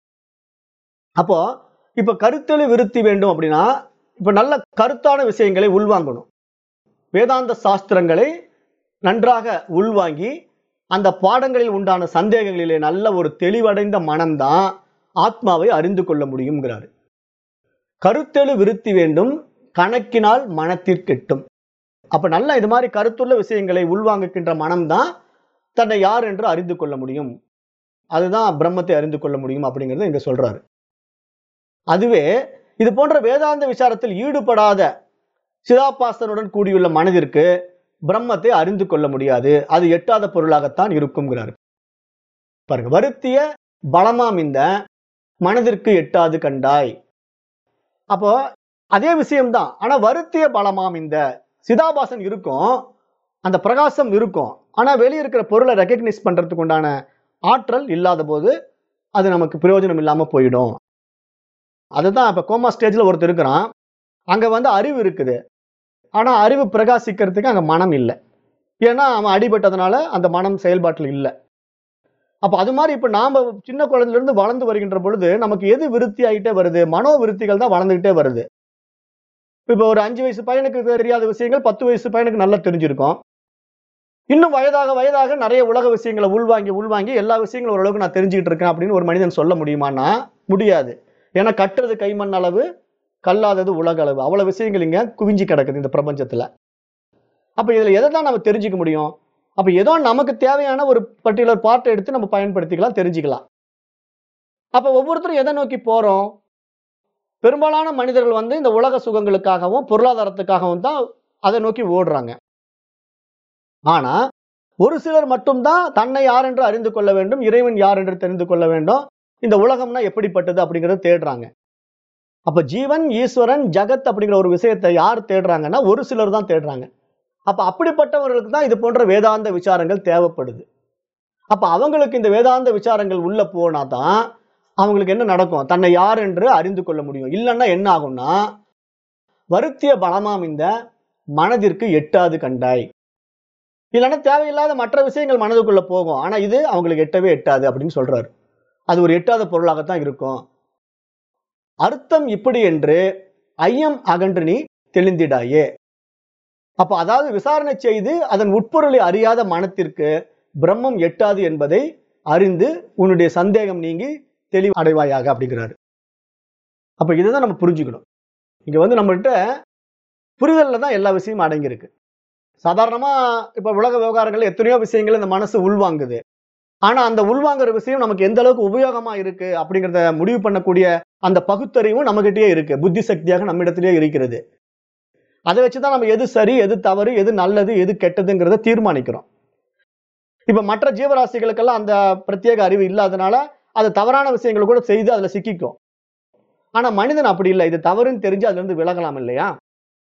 அப்போ இப்ப கருத்தெழு விருத்தி வேண்டும் அப்படின்னா இப்ப நல்ல கருத்தான விஷயங்களை உள்வாங்கணும் வேதாந்த சாஸ்திரங்களை நன்றாக உள்வாங்கி அந்த பாடங்களில் உண்டான சந்தேகங்களிலே நல்ல ஒரு தெளிவடைந்த மனம்தான் ஆத்மாவை அறிந்து கொள்ள முடியுங்கிறாரு கருத்தெழு விருத்தி வேண்டும் கணக்கினால் மனத்திற்கெட்டும் அப்ப நல்ல இது மாதிரி கருத்துள்ள விஷயங்களை உள்வாங்குகின்ற மனம்தான் தன்னை யார் என்று அறிந்து கொள்ள முடியும் அதுதான் பிரம்மத்தை அறிந்து கொள்ள முடியும் அப்படிங்கறத இங்க சொல்றாரு அதுவே இது போன்ற வேதாந்த விசாரத்தில் ஈடுபடாத சிதாபாசனுடன் கூடியுள்ள மனதிற்கு பிரம்மத்தை அறிந்து கொள்ள முடியாது அது எட்டாத பொருளாகத்தான் இருக்குங்கிறாரு பாருங்க வருத்திய பலமாம் இந்த மனதிற்கு எட்டாது கண்டாய் அப்போ அதே விஷயம்தான் ஆனா வருத்திய பலமாம் இந்த சிதாபாசன் இருக்கும் அந்த பிரகாசம் இருக்கும் ஆனா வெளியே இருக்கிற பொருளை ரெக்கக்னைஸ் பண்றதுக்கு உண்டான ஆற்றல் இல்லாத போது அது நமக்கு பிரயோஜனம் இல்லாம போயிடும் அதுதான் இப்ப கோமா ஸ்டேஜ்ல ஒருத்தர் இருக்கிறான் அங்க வந்து அறிவு இருக்குது ஆனா அறிவு பிரகாசிக்கிறதுக்கு அங்க மனம் இல்லை ஏன்னா அவன் அடிபட்டதுனால அந்த மனம் செயல்பாட்டில் இல்லை அப்ப அது மாதிரி இப்ப நாம சின்ன குழந்தையில இருந்து வளர்ந்து வருகின்ற பொழுது நமக்கு எது விருத்தி ஆகிட்டே வருது மனோ விருத்திகள் தான் வளர்ந்துகிட்டே வருது இப்ப ஒரு அஞ்சு வயசு பையனுக்கு தெரியாத விஷயங்கள் பத்து வயசு பையனுக்கு நல்லா தெரிஞ்சிருக்கும் இன்னும் வயதாக வயதாக நிறைய உலக விஷயங்களை உள்வாங்கி உள்வாங்கி எல்லா விஷயங்களும் ஓரளவுக்கு நான் தெரிஞ்சுக்கிட்டு இருக்கேன் அப்படின்னு ஒரு மனிதன் சொல்ல முடியுமான்னா முடியாது ஏன்னா கட்டுறது கைமண் அளவு கல்லாதது உலக அளவு அவ்வளவு விஷயங்கள் இங்க குவிஞ்சு கிடக்குது இந்த பிரபஞ்சத்துல அப்ப இதுல எதை தான் நம்ம தெரிஞ்சுக்க முடியும் அப்ப ஏதோ நமக்கு தேவையான ஒரு பர்டிகுலர் பார்ட்டை எடுத்து நம்ம பயன்படுத்திக்கலாம் தெரிஞ்சுக்கலாம் அப்ப ஒவ்வொருத்தரும் எதை நோக்கி போறோம் பெரும்பாலான மனிதர்கள் வந்து இந்த உலக சுகங்களுக்காகவும் பொருளாதாரத்துக்காகவும் தான் அதை நோக்கி ஓடுறாங்க ஆனா ஒரு சிலர் மட்டும்தான் தன்னை யார் என்று அறிந்து கொள்ள வேண்டும் இறைவன் யார் என்று தெரிந்து கொள்ள வேண்டும் இந்த உலகம்னா எப்படிப்பட்டது அப்படிங்கறத தேடுறாங்க அப்ப ஜீவன் ஈஸ்வரன் ஜகத் அப்படிங்கிற ஒரு விஷயத்தை யார் தேடுறாங்கன்னா ஒரு சிலர் தான் தேடுறாங்க அப்ப அப்படிப்பட்டவர்களுக்கு தான் இது போன்ற வேதாந்த விசாரங்கள் தேவைப்படுது அப்ப அவங்களுக்கு இந்த வேதாந்த விசாரங்கள் உள்ள போனா தான் அவங்களுக்கு என்ன நடக்கும் தன்னை யார் என்று அறிந்து கொள்ள முடியும் இல்லைன்னா என்ன ஆகும்னா வருத்திய பலமாம் இந்த மனதிற்கு எட்டாது கண்டாய் இல்லைன்னா தேவையில்லாத மற்ற விஷயங்கள் மனதுக்குள்ள போகும் ஆனா இது அவங்களுக்கு எட்டவே எட்டாது அப்படின்னு சொல்றாரு அது ஒரு எட்டாத பொருளாகத்தான் இருக்கும் அர்த்தம் இப்படி என்று ஐயம் அகன்று நீ தெளிந்திடாயே அப்ப அதாவது விசாரணை செய்து அதன் உட்பொருளை அறியாத மனத்திற்கு பிரம்மம் எட்டாது என்பதை அறிந்து உன்னுடைய சந்தேகம் நீங்கி தெளிவு அடைவாயாக அப்படிங்கிறாரு அப்ப இதுதான் நம்ம புரிஞ்சுக்கணும் இங்க வந்து நம்மகிட்ட புரிதல்ல தான் எல்லா விஷயமும் அடங்கியிருக்கு சாதாரணமா இப்ப உலக விவகாரங்கள் எத்தனையோ விஷயங்கள் இந்த மனசு உள்வாங்குது ஆனா அந்த உள்வாங்குற விஷயம் நமக்கு எந்த அளவுக்கு உபயோகமா இருக்கு அப்படிங்கிறத முடிவு பண்ணக்கூடிய அந்த பகுத்தறிவும் நம்மகிட்டயே இருக்கு புத்தி சக்தியாக நம்மிடத்திலேயே இருக்கிறது அதை வச்சுதான் நம்ம எது சரி எது தவறு எது நல்லது எது கெட்டதுங்கிறத தீர்மானிக்கிறோம் இப்ப மற்ற ஜீவராசிகளுக்கெல்லாம் அந்த பிரத்யேக அறிவு இல்லாதனால அது தவறான விஷயங்களை கூட செய்து அதுல சிக்கிக்கும் ஆனா மனிதன் அப்படி இல்லை இது தவறுன்னு தெரிஞ்சு அதுல இருந்து விலகலாம் இல்லையா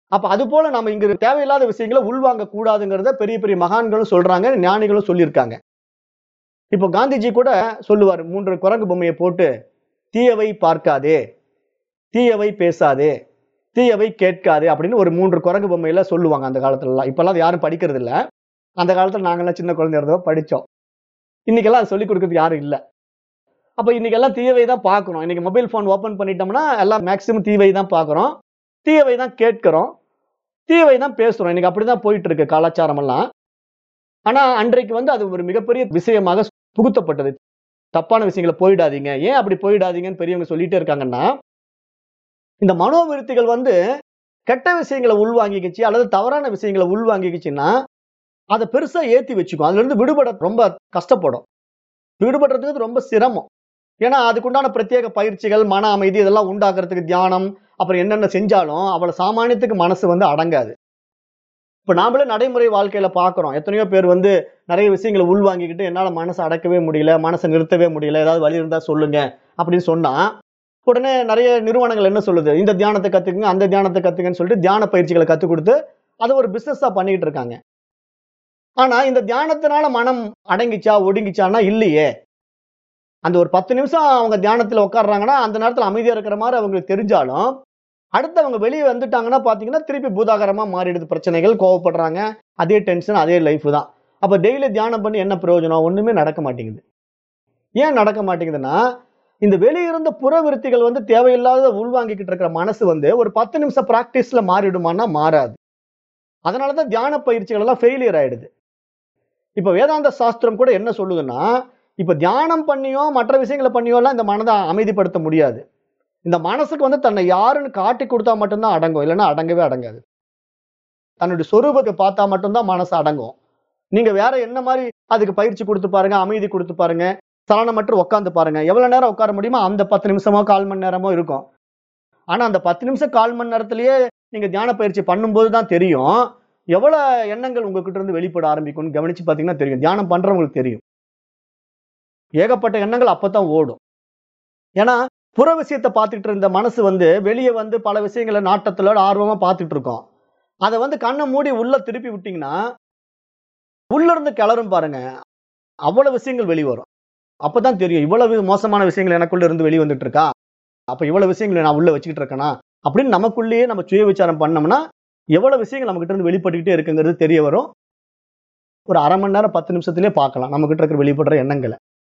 அப்ப அது போல நம்ம இங்க தேவையில்லாத விஷயங்களை உள்வாங்க கூடாதுங்கிறத பெரிய பெரிய மகான்களும் சொல்றாங்க ஞானிகளும் சொல்லியிருக்காங்க இப்போ காந்திஜி கூட சொல்லுவார் மூன்று குரங்கு பொம்மையை போட்டு தீயவை பார்க்காதே தீயவை பேசாதே தீயவை கேட்காதே அப்படின்னு ஒரு மூன்று குரங்கு பொம்மையில சொல்லுவாங்க அந்த காலத்துல எல்லாம் இப்பெல்லாம் அது யாரும் படிக்கிறது இல்ல அந்த காலத்துல நாங்கெல்லாம் சின்ன குழந்தை இருந்தோம் படிச்சோம் இன்னைக்கெல்லாம் அது சொல்லிக் கொடுக்கறதுக்கு யாரும் இல்ல அப்ப இன்னைக்கெல்லாம் தீயவை தான் பார்க்கணும் இன்னைக்கு மொபைல் ஃபோன் ஓபன் பண்ணிட்டோம்னா எல்லாம் மேக்சிமம் தீவை தான் பார்க்கறோம் தீயவை தான் கேட்கிறோம் தீயவை தான் பேசுறோம் இன்னைக்கு அப்படிதான் போயிட்டு இருக்கு கலாச்சாரம் எல்லாம் ஆனா அன்றைக்கு வந்து அது ஒரு மிகப்பெரிய விஷயமாக புகுத்தப்பட்டது தப்பான விஷயங்களை போயிடாதீங்க ஏன் அப்படி போயிடாதீங்கன்னு பெரியவங்க சொல்லிட்டே இருக்காங்கன்னா இந்த மனோவிருத்திகள் வந்து கெட்ட விஷயங்களை உள்வாங்கிக்கிச்சு அல்லது தவறான விஷயங்களை உள்வாங்கிக்கிச்சுன்னா அதை பெருசா ஏத்தி வச்சுக்கும் அதுல இருந்து விடுபட ரொம்ப கஷ்டப்படும் விடுபடுறதுக்கு ரொம்ப சிரமம் ஏன்னா அதுக்குண்டான பிரத்யேக பயிற்சிகள் மன அமைதி இதெல்லாம் உண்டாக்குறதுக்கு தியானம் அப்புறம் என்னென்ன செஞ்சாலும் அவளை சாமானியத்துக்கு மனசு வந்து அடங்காது இப்ப நாமளே நடைமுறை வாழ்க்கையில பாக்குறோம் எத்தனையோ பேர் வந்து நிறைய விஷயங்களை உள்வாங்கிக்கிட்டு என்னால மனசை அடக்கவே முடியல மனசை நிறுத்தவே முடியல ஏதாவது வழி இருந்தா சொல்லுங்க அப்படின்னு சொன்னா உடனே நிறைய நிறுவனங்கள் என்ன சொல்லுது இந்த தியானத்தை கத்துக்குங்க அந்த தியானத்தை கத்துக்கன்னு சொல்லிட்டு தியான பயிற்சிகளை கத்துக் கொடுத்து அதை ஒரு பிசினஸா பண்ணிட்டு இருக்காங்க ஆனா இந்த தியானத்தினால மனம் அடங்கிச்சா ஒடுங்கிச்சான்னா இல்லையே அந்த ஒரு பத்து நிமிஷம் அவங்க தியானத்துல உட்காடுறாங்கன்னா அந்த நேரத்துல அமைதியா இருக்கிற மாதிரி அவங்களுக்கு தெரிஞ்சாலும் அடுத்து அவங்க வெளியே வந்துட்டாங்கன்னா பாத்தீங்கன்னா திருப்பி பூதாகரமா மாறிடுது பிரச்சனைகள் கோவப்படுறாங்க அதே டென்ஷன் அதே லைஃப் தான் அப்ப டெய்லி தியானம் பண்ணி என்ன பிரயோஜனம் ஒண்ணுமே நடக்க மாட்டேங்குது ஏன் நடக்க மாட்டேங்குதுன்னா இந்த வெளியிருந்த புற விருத்திகள் வந்து தேவையில்லாத உள்வாங்கிக்கிட்டு இருக்கிற மனசு வந்து ஒரு பத்து நிமிஷம் பிராக்டிஸ்ல மாறிடுமான்னா மாறாது அதனாலதான் தியான பயிற்சிகள் எல்லாம் ஃபெயிலியர் ஆயிடுது இப்ப வேதாந்த சாஸ்திரம் கூட என்ன சொல்லுதுன்னா இப்ப தியானம் பண்ணியோ மற்ற விஷயங்களை பண்ணியோ எல்லாம் இந்த மனதை அமைதிப்படுத்த முடியாது இந்த மனசுக்கு வந்து தன்னை யாருன்னு காட்டி கொடுத்தா மட்டும்தான் அடங்கும் இல்லைன்னா அடங்கவே அடங்காது தன்னுடைய சொரூபத்தை பார்த்தா மட்டும்தான் மனசு அடங்கும் நீங்க வேற என்ன மாதிரி அதுக்கு பயிற்சி கொடுத்து பாருங்க அமைதி கொடுத்து பாருங்க சலனமற்று உட்காந்து பாருங்க எவ்வளவு நேரம் உட்கார முடியுமோ அந்த பத்து நிமிஷமோ கால் மணி நேரமோ இருக்கும் ஆனா அந்த பத்து நிமிஷம் கால் மணி நேரத்திலேயே நீங்க தியான பயிற்சி பண்ணும்போது தான் தெரியும் எவ்வளவு எண்ணங்கள் உங்ககிட்ட இருந்து வெளிப்பட ஆரம்பிக்கும்னு கவனிச்சு பாத்தீங்கன்னா தெரியும் தியானம் பண்றவங்களுக்கு தெரியும் ஏகப்பட்ட எண்ணங்கள் அப்பதான் ஓடும் ஏன்னா புற விஷயத்தை பார்த்துட்டு இருந்த மனசு வந்து வெளியே வந்து பல விஷயங்களை நாட்டத்துல ஆர்வமா பார்த்துட்டு இருக்கோம் அதை வந்து கண்ணை மூடி உள்ள திருப்பி விட்டீங்கன்னா உள்ள இருந்து கிளறும் பாருங்க அவ்வளவு விஷயங்கள் வெளியே வரும் அப்பதான் தெரியும் இவ்வளவு மோசமான விஷயங்கள் எனக்குள்ள இருந்து வெளியே வந்துட்டு இருக்கா அப்ப இவ்வளவு விஷயங்களை நான் உள்ள வச்சுக்கிட்டு இருக்கேனா அப்படின்னு நமக்குள்ளேயே நம்ம சுய விசாரம் பண்ணோம்னா எவ்வளவு விஷயங்கள் நம்ம கிட்ட இருந்து வெளிப்பட்டுக்கிட்டே இருக்குங்கிறது தெரிய வரும் ஒரு அரை மணி நேரம் பத்து நிமிஷத்திலே பார்க்கலாம் நம்ம கிட்ட இருக்கிற வெளிப்படுற எண்ணங்களை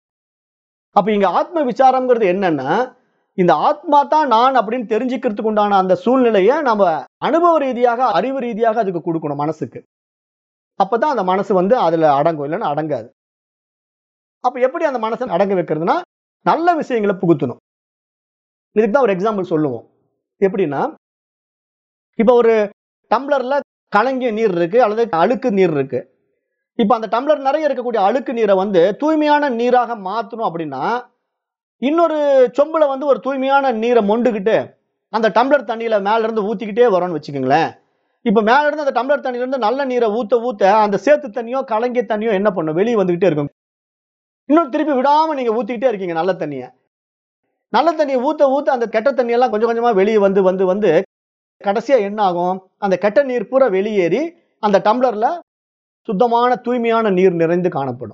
அப்ப இங்க ஆத்ம விசாரம்ங்கிறது என்னன்னா இந்த ஆத்மா தான் நான் அப்படின்னு தெரிஞ்சுக்கிறதுக்கு உண்டான அந்த சூழ்நிலையை நம்ம அனுபவ ரீதியாக அறிவு ரீதியாக அதுக்கு கொடுக்கணும் மனசுக்கு அப்பதான் அந்த மனசு வந்து அதுல அடங்கும் இல்லைன்னா அடங்காது அப்ப எப்படி அந்த மனசை அடங்க வைக்கிறதுனா நல்ல விஷயங்களை புகுத்தணும் இதுக்கு தான் ஒரு எக்ஸாம்பிள் சொல்லுவோம் எப்படின்னா இப்ப ஒரு டம்ளர்ல கலங்கிய நீர் இருக்கு அல்லது அழுக்கு நீர் இருக்கு இப்ப அந்த டம்ளர் நிறைய இருக்கக்கூடிய அழுக்கு நீரை வந்து தூய்மையான நீராக மாத்தணும் அப்படின்னா இன்னொரு சொம்புல வந்து ஒரு தூய்மையான நீரை மொண்டுகிட்டு அந்த டம்ளர் தண்ணியில மேல இருந்து ஊத்திக்கிட்டே வரோம்னு வச்சுக்கோங்களேன் இப்ப மேல இருந்து அந்த டம்ளர் தண்ணியில இருந்து நல்ல நீரை ஊத்த ஊத்த அந்த சேத்து தண்ணியோ கலங்கிய தண்ணியோ என்ன பண்ணும் வெளியே வந்துகிட்டே இருக்கும் இன்னும் திருப்பி விடாம நீங்க ஊத்திக்கிட்டே இருக்கீங்க நல்ல தண்ணிய நல்ல தண்ணியை ஊத்த ஊத்த அந்த கெட்ட தண்ணியெல்லாம் கொஞ்சம் கொஞ்சமா வெளியே வந்து வந்து வந்து கடைசியா என்ன ஆகும் அந்த கெட்ட நீர் பூரா வெளியேறி அந்த டம்ளர்ல சுத்தமான தூய்மையான நீர் நிறைந்து காணப்படும்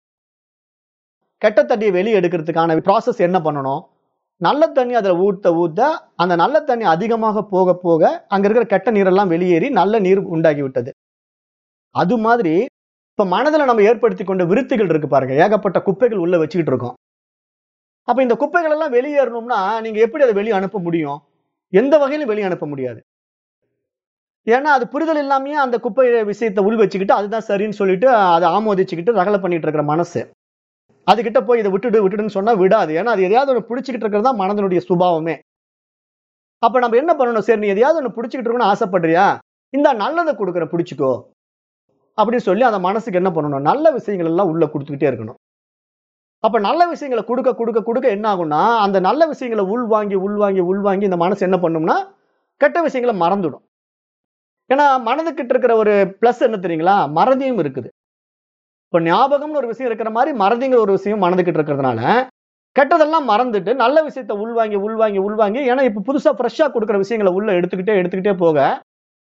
கெட்ட தண்ணியை வெளியே எடுக்கிறதுக்கான ப்ராசஸ் என்ன பண்ணணும் நல்ல தண்ணி அதில் ஊத்த ஊத்த அந்த நல்ல தண்ணி அதிகமாக போக போக அங்க இருக்கிற கெட்ட நீரெல்லாம் வெளியேறி நல்ல நீர் உண்டாகி விட்டது அது மாதிரி இப்ப மனதில் நம்ம ஏற்படுத்தி கொண்ட விருத்திகள் இருக்கு பாருங்க ஏகப்பட்ட குப்பைகள் உள்ள வச்சுக்கிட்டு இருக்கோம் அப்ப இந்த குப்பைகள் எல்லாம் வெளியேறணும்னா நீங்க எப்படி அதை வெளியே அனுப்ப முடியும் எந்த வகையிலும் வெளியே அனுப்ப முடியாது ஏன்னா அது புரிதல் இல்லாமயே அந்த குப்பை விஷயத்தை உள் வச்சுக்கிட்டு அதுதான் சரின்னு சொல்லிட்டு அதை ஆமோதிச்சுக்கிட்டு ரகலை பண்ணிட்டு இருக்கிற மனசு அதுகிட்ட போய் இதை விட்டுடு விட்டுடுன்னு சொன்னா விடாது ஏன்னா அது எதையாவது ஒன்று பிடிச்சிக்கிட்டு இருக்கிறது தான் மனதனுடைய சுபாவமே அப்ப நம்ம என்ன பண்ணணும் சரி நீ எதையாவது ஒன்று பிடிச்சிக்கிட்டு இருக்கணும்னு ஆசைப்படுறியா இந்த நல்லதை கொடுக்குற பிடிச்சிக்கோ அப்படின்னு சொல்லி அந்த மனசுக்கு என்ன பண்ணணும் நல்ல விஷயங்கள் எல்லாம் உள்ள கொடுத்துக்கிட்டே இருக்கணும் அப்ப நல்ல விஷயங்களை கொடுக்க கொடுக்க கொடுக்க என்ன ஆகும்னா அந்த நல்ல விஷயங்களை உள்வாங்கி உள்வாங்கி உள்வாங்கி இந்த மனசு என்ன பண்ணும்னா கெட்ட விஷயங்களை மறந்துடும் ஏன்னா மனதுக்கிட்ட இருக்கிற ஒரு பிளஸ் என்ன தெரியுங்களா மறதியும் இருக்குது இப்ப ஞாபகம்னு ஒரு விஷயம் இருக்கிற மாதிரி மறதிங்கிற ஒரு விஷயம் மனதுக்கிட்ட இருக்கிறதுனால கெட்டதெல்லாம் மறந்துட்டு நல்ல விஷயத்த உள்வாங்கி உள்வாங்கி உள்வாங்கி ஏன்னா இப்ப புதுசா ஃப்ரெஷ்ஷா கொடுக்குற விஷயங்களை உள்ள எடுத்துக்கிட்டே எடுத்துக்கிட்டே போக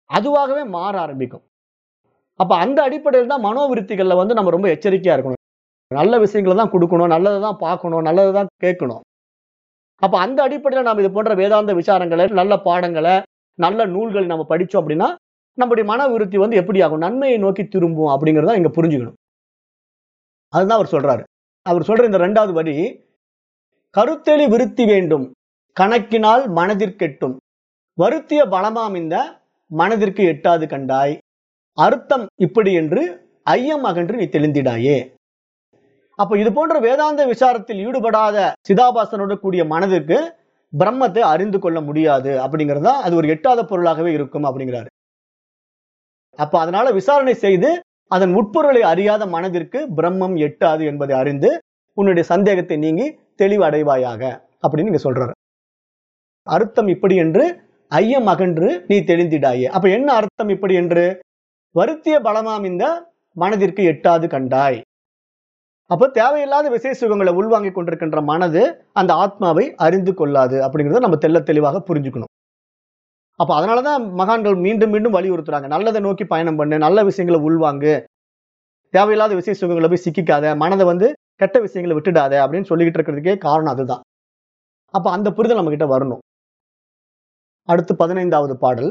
அதுவாகவே மாற ஆரம்பிக்கும் அப்ப அந்த அடிப்படையில் தான் மனோவிருத்திகள்ல வந்து நம்ம ரொம்ப எச்சரிக்கையா இருக்கணும் நல்ல விஷயங்களை தான் கொடுக்கணும் நல்லதை தான் பார்க்கணும் நல்லதை தான் கேட்கணும் அப்ப அந்த அடிப்படையில் நாம் இது போன்ற வேதாந்த விசாரங்களை நல்ல பாடங்களை நல்ல நூல்களை நம்ம படிச்சோம் அப்படின்னா நம்முடைய மன விருத்தி வந்து எப்படி ஆகும் நன்மையை நோக்கி திரும்பும் அப்படிங்கறத இங்க புரிஞ்சுக்கணும் அதுதான் அவர் சொல்றாரு அவர் சொல்ற இந்த ரெண்டாவது வரி கருத்தெளி விருத்தி வேண்டும் கணக்கினால் மனதிற்கெட்டும் வருத்திய பலமாம் இந்த மனதிற்கு எட்டாது கண்டாய் அர்த்தம் இப்படி என்று ஐயம் அகன்று நீ தெளிந்திடாயே அப்ப இது போன்ற வேதாந்த விசாரத்தில் ஈடுபடாத சிதாபாசனோட கூடிய மனதிற்கு பிரம்மத்தை அறிந்து கொள்ள முடியாது அப்படிங்கறதா அது ஒரு எட்டாத பொருளாகவே இருக்கும் அப்படிங்கிறாரு அப்ப அதனால விசாரணை செய்து அதன் உட்பொருளை அறியாத மனதிற்கு பிரம்மம் எட்டாது என்பதை அறிந்து உன்னுடைய சந்தேகத்தை நீங்கி தெளிவு அடைவாயாக அப்படின்னு நீங்க சொல்றாரு அர்த்தம் இப்படி என்று ஐயம் அகன்று நீ தெளிந்திடாயே அப்ப என்ன அர்த்தம் இப்படி என்று வருத்திய பலமாம் இந்த மனதிற்கு எட்டாது கண்டாய் அப்ப தேவையில்லாத விசேஷ சுகங்களை உள்வாங்கிக் கொண்டிருக்கின்ற மனது அந்த ஆத்மாவை அறிந்து கொள்ளாது அப்படிங்கறத நம்ம தெள்ள தெளிவாக புரிஞ்சுக்கணும் அப்ப அதனாலதான் மகான்கள் மீண்டும் மீண்டும் வலியுறுத்துறாங்க நல்லதை நோக்கி பயணம் பண்ணு நல்ல விஷயங்களை உள்வாங்கு தேவையில்லாத விசேஷ சுகங்களை போய் சிக்கிக்காத மனதை வந்து கெட்ட விஷயங்களை விட்டுடாத அப்படின்னு சொல்லிக்கிட்டு இருக்கிறதுக்கே காரணம் அதுதான் அப்ப அந்த புரிதல் நம்ம கிட்ட வரணும் அடுத்து பதினைந்தாவது பாடல்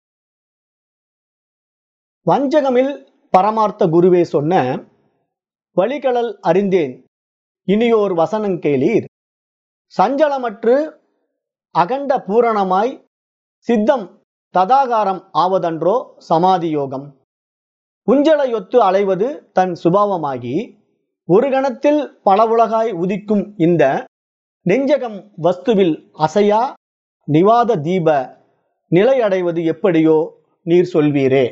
வஞ்சகமில் பரமார்த்த குருவே சொன்ன வழிகளல் அறிந்தேன் இனியோர் வசனங் கேளீர் சஞ்சலமற்று அகண்ட பூரணமாய் சித்தம் ததாகாரம் ஆவதன்றோ சமாதி யோகம் உஞ்சலையொத்து அலைவது தன் சுபாவமாகி ஒரு கணத்தில் பலவுலகாய் உதிக்கும் இந்த நெஞ்சகம் வஸ்துவில் அசையா நிவாத தீப நிலையடைவது எப்படியோ நீர் சொல்வீரே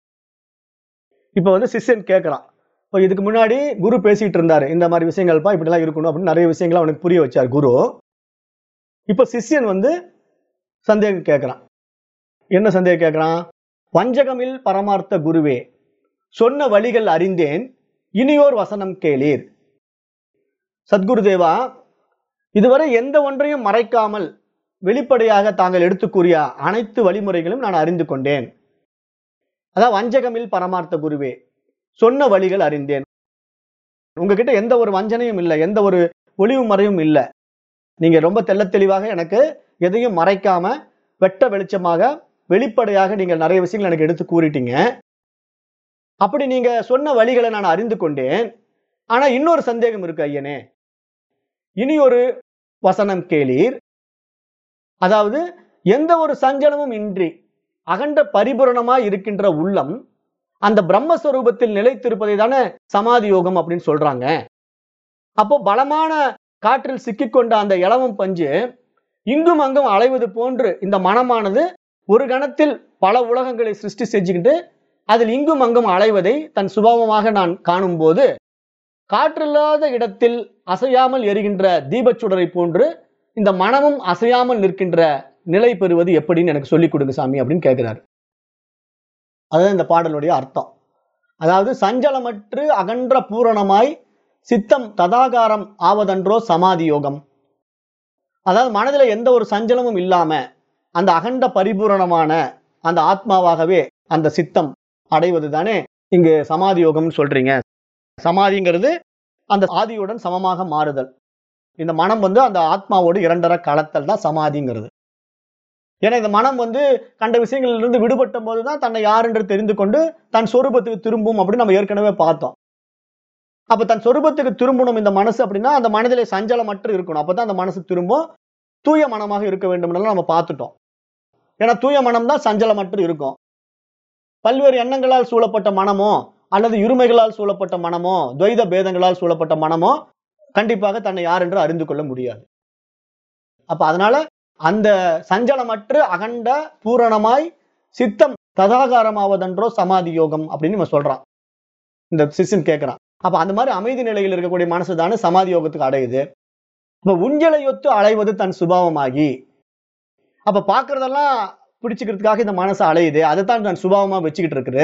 இப்ப வந்து சிஷ்யன் கேட்கிறான் இப்போ இதுக்கு முன்னாடி குரு பேசிட்டு இருந்தாரு இந்த மாதிரி விஷயங்கள்ப்பா இப்படிலாம் இருக்கணும் அப்படின்னு நிறைய விஷயங்களை அவனுக்கு புரிய வச்சார் குரு இப்ப சிஷ்யன் வந்து சந்தேகம் கேட்கிறான் என்ன சந்தேகம் கேட்கிறான் வஞ்சகமில் பரமார்த்த குருவே சொன்ன வழிகள் அறிந்தேன் இனியோர் வசனம் கேளீர் சத்குருதேவா இதுவரை எந்த ஒன்றையும் மறைக்காமல் வெளிப்படையாக தாங்கள் எடுத்து கூறிய அனைத்து வழிமுறைகளும் நான் அறிந்து கொண்டேன் அதான் வஞ்சகமில் பரமார்த்த குருவே சொன்ன வழிகள் அறிந்தேன் உங்ககிட்ட எந்த ஒரு வஞ்சனையும் இல்லை எந்த ஒரு ஒளிவு மறையும் இல்லை நீங்க ரொம்ப தெள்ள தெளிவாக எனக்கு எதையும் மறைக்காம வெட்ட வெளிச்சமாக வெளிப்படையாக நீங்க நிறைய விஷயங்கள் எனக்கு எடுத்து கூறிட்டீங்க அப்படி நீங்க சொன்ன வழிகளை நான் அறிந்து கொண்டேன் ஆனா இன்னொரு சந்தேகம் இருக்கு ஐயனே இனி ஒரு வசனம் கேளீர் அதாவது எந்த ஒரு சஞ்சலமும் இன்றி அகண்ட பரிபூரணமாய் இருக்கின்ற உள்ளம் அந்த பிரம்மஸ்வரூபத்தில் நிலைத்திருப்பதை தானே சமாதி யோகம் அப்படின்னு சொல்றாங்க அப்போ பலமான காற்றில் சிக்கிக்கொண்ட அந்த இளவம் பஞ்சு இங்கும் அங்கும் அலைவது போன்று இந்த மனமானது ஒரு கணத்தில் பல உலகங்களை சிருஷ்டி செஞ்சுக்கிட்டு அதில் இங்கும் அங்கும் அலைவதை தன் சுபாவமாக நான் காணும்போது காற்றில்லாத இடத்தில் அசையாமல் எரிகின்ற தீபச்சுடரை போன்று இந்த மனமும் அசையாமல் நிற்கின்ற நிலை பெறுவது எப்படின்னு எனக்கு சொல்லிக் கொடுங்க சாமி அப்படின்னு கேட்கிறாரு அதுதான் இந்த பாடலுடைய அர்த்தம் அதாவது சஞ்சலமற்று அகன்ற பூரணமாய் சித்தம் ததாகாரம் ஆவதன்றோ சமாதி யோகம் அதாவது மனதுல எந்த ஒரு சஞ்சலமும் இல்லாம அந்த அகண்ட பரிபூரணமான அந்த ஆத்மாவாகவே அந்த சித்தம் அடைவது தானே இங்கு சமாதி யோகம்னு சொல்றீங்க சமாதிங்கிறது அந்த ஆதியுடன் சமமாக மாறுதல் இந்த மனம் வந்து அந்த ஆத்மாவோடு இரண்டர கலத்தல் தான் சமாதிங்கிறது ஏன்னா இந்த மனம் வந்து கண்ட விஷயங்களிலிருந்து விடுபட்ட போதுதான் தன்னை யார் என்று தெரிந்து கொண்டு தன் சொரூபத்துக்கு திரும்பும் அப்படின்னு நம்ம ஏற்கனவே பார்த்தோம் அப்ப தன் சொரூபத்துக்கு திரும்பணும் இந்த மனசு அப்படின்னா அந்த மனதிலே சஞ்சலமற்று இருக்கணும் அப்பதான் அந்த மனசு திரும்பும் தூய மனமாக இருக்க வேண்டும்னு நம்ம பார்த்துட்டோம் ஏன்னா தூய மனம் தான் சஞ்சலமற்று இருக்கும் பல்வேறு எண்ணங்களால் சூழப்பட்ட மனமோ அல்லது இருமைகளால் சூழப்பட்ட மனமோ துவைத பேதங்களால் சூழப்பட்ட மனமோ கண்டிப்பாக தன்னை யார் என்று அறிந்து கொள்ள முடியாது அப்ப அதனால அந்த சஞ்சலமற்று அகண்ட பூரணமாய் சித்தம் ததாகாரமாவதன்றோ சமாதி யோகம் அப்படின்னு நம்ம சொல்றான் இந்த சிஷ்யன் கேட்கிறான் அப்ப அந்த மாதிரி அமைதி நிலையில் இருக்கக்கூடிய மனசு தானே சமாதி யோகத்துக்கு அடையுது இப்ப உஞ்சலையொத்து அலைவது தன் சுபாவமாகி அப்ப பாக்குறதெல்லாம் பிடிச்சுக்கிறதுக்காக இந்த மனசு அலையுது அதை தான் தன் சுபாவமா வச்சுக்கிட்டு இருக்குது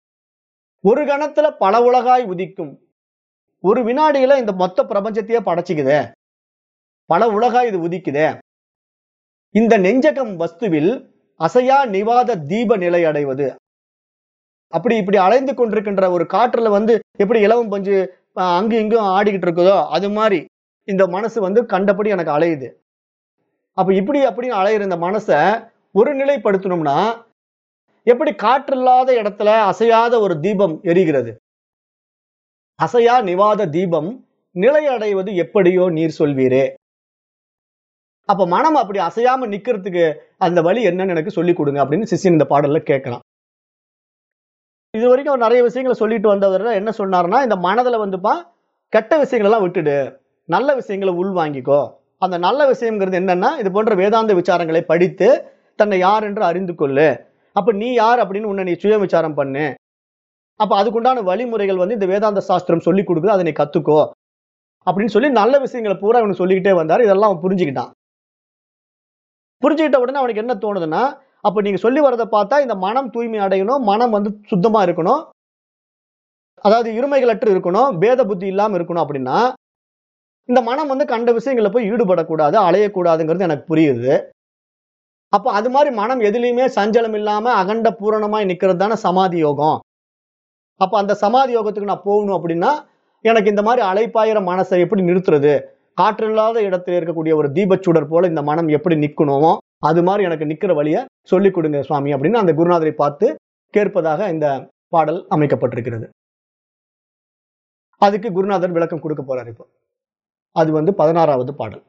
ஒரு கணத்துல பல உலகாய் உதிக்கும் ஒரு வினாடியில இந்த மொத்த பிரபஞ்சத்தையே படைச்சிக்குதே பல உலகாய் இது உதிக்குதே இந்த நெஞ்சகம் வஸ்துவில் அசையா நிவாத தீப நிலை அடைவது அப்படி இப்படி அலைந்து கொண்டிருக்கின்ற ஒரு காற்றுல வந்து எப்படி இலவம் பஞ்சு அஹ், அங்கு இங்கும் ஆடிக்கிட்டு இருக்குதோ அது மாதிரி இந்த மனசு வந்து கண்டபடி எனக்கு அலையுது அப்ப இப்படி அப்படின்னு அலையிற இந்த மனசை ஒரு நிலைப்படுத்தணும்னா எப்படி காற்றில்லாத இடத்துல அசையாத ஒரு தீபம் எரிகிறது அசையா நிவாத தீபம் நிலை அடைவது எப்படியோ நீர் சொல்வீரே அப்ப மனம் அப்படி அசையாம நிக்கிறதுக்கு அந்த வழி என்னன்னு எனக்கு சொல்லி கொடுங்க அப்படின்னு சிஷ்யன் இந்த பாடல்ல கேட்கலாம் இது வரைக்கும் அவர் நிறைய விஷயங்களை சொல்லிட்டு வந்தவர் என்ன சொன்னாருன்னா இந்த மனதுல வந்துப்பா கெட்ட விஷயங்கள் எல்லாம் விட்டுடு நல்ல விஷயங்களை உள் வாங்கிக்கோ அந்த நல்ல விஷயம்ங்கிறது என்னன்னா இது போன்ற வேதாந்த விசாரங்களை படித்து தன்னை யார் என்று அறிந்து கொள்ளு அப்ப நீ யார் அப்படின்னு உன்னை நீ சுய விசாரம் பண்ணு அப்ப அதுக்குண்டான வழிமுறைகள் வந்து இந்த வேதாந்த சாஸ்திரம் சொல்லி கொடுக்குது அதை நீ கத்துக்கோ அப்படின்னு சொல்லி நல்ல விஷயங்களை பூரா அவனுக்கு சொல்லிக்கிட்டே வந்தார் இதெல்லாம் அவன் புரிஞ்சுக்கிட்டான் புரிஞ்சுக்கிட்ட உடனே அவனுக்கு என்ன தோணுதுன்னா அப்ப நீங்க சொல்லி வரதை பார்த்தா இந்த மனம் தூய்மை அடையணும் மனம் வந்து சுத்தமா இருக்கணும் அதாவது இருமைகளற்று இருக்கணும் பேத புத்தி இல்லாம இருக்கணும் அப்படின்னா இந்த மனம் வந்து கண்ட விஷயங்களை போய் ஈடுபடக்கூடாது அலையக்கூடாதுங்கிறது எனக்கு புரியுது அப்போ அது மாதிரி மனம் எதுலையுமே சஞ்சலம் இல்லாம அகண்ட பூரணமாய் நிக்கிறது தானே சமாதி யோகம் அப்ப அந்த சமாதி யோகத்துக்கு நான் போகணும் அப்படின்னா எனக்கு இந்த மாதிரி அலைப்பாயிர மனசை எப்படி நிறுத்துறது காற்றில்லாத இடத்துல இருக்கக்கூடிய ஒரு தீபச்சுடர் போல இந்த மனம் எப்படி நிக்கணுமோ அது மாதிரி எனக்கு நிக்கிற வழிய சொல்லிக் கொடுங்க சுவாமி அப்படின்னு அந்த குருநாதரை பார்த்து கேட்பதாக இந்த பாடல் அமைக்கப்பட்டிருக்கிறது அதுக்கு குருநாதர் விளக்கம் கொடுக்க போறார் இப்போ அது வந்து பதினாறாவது பாடல்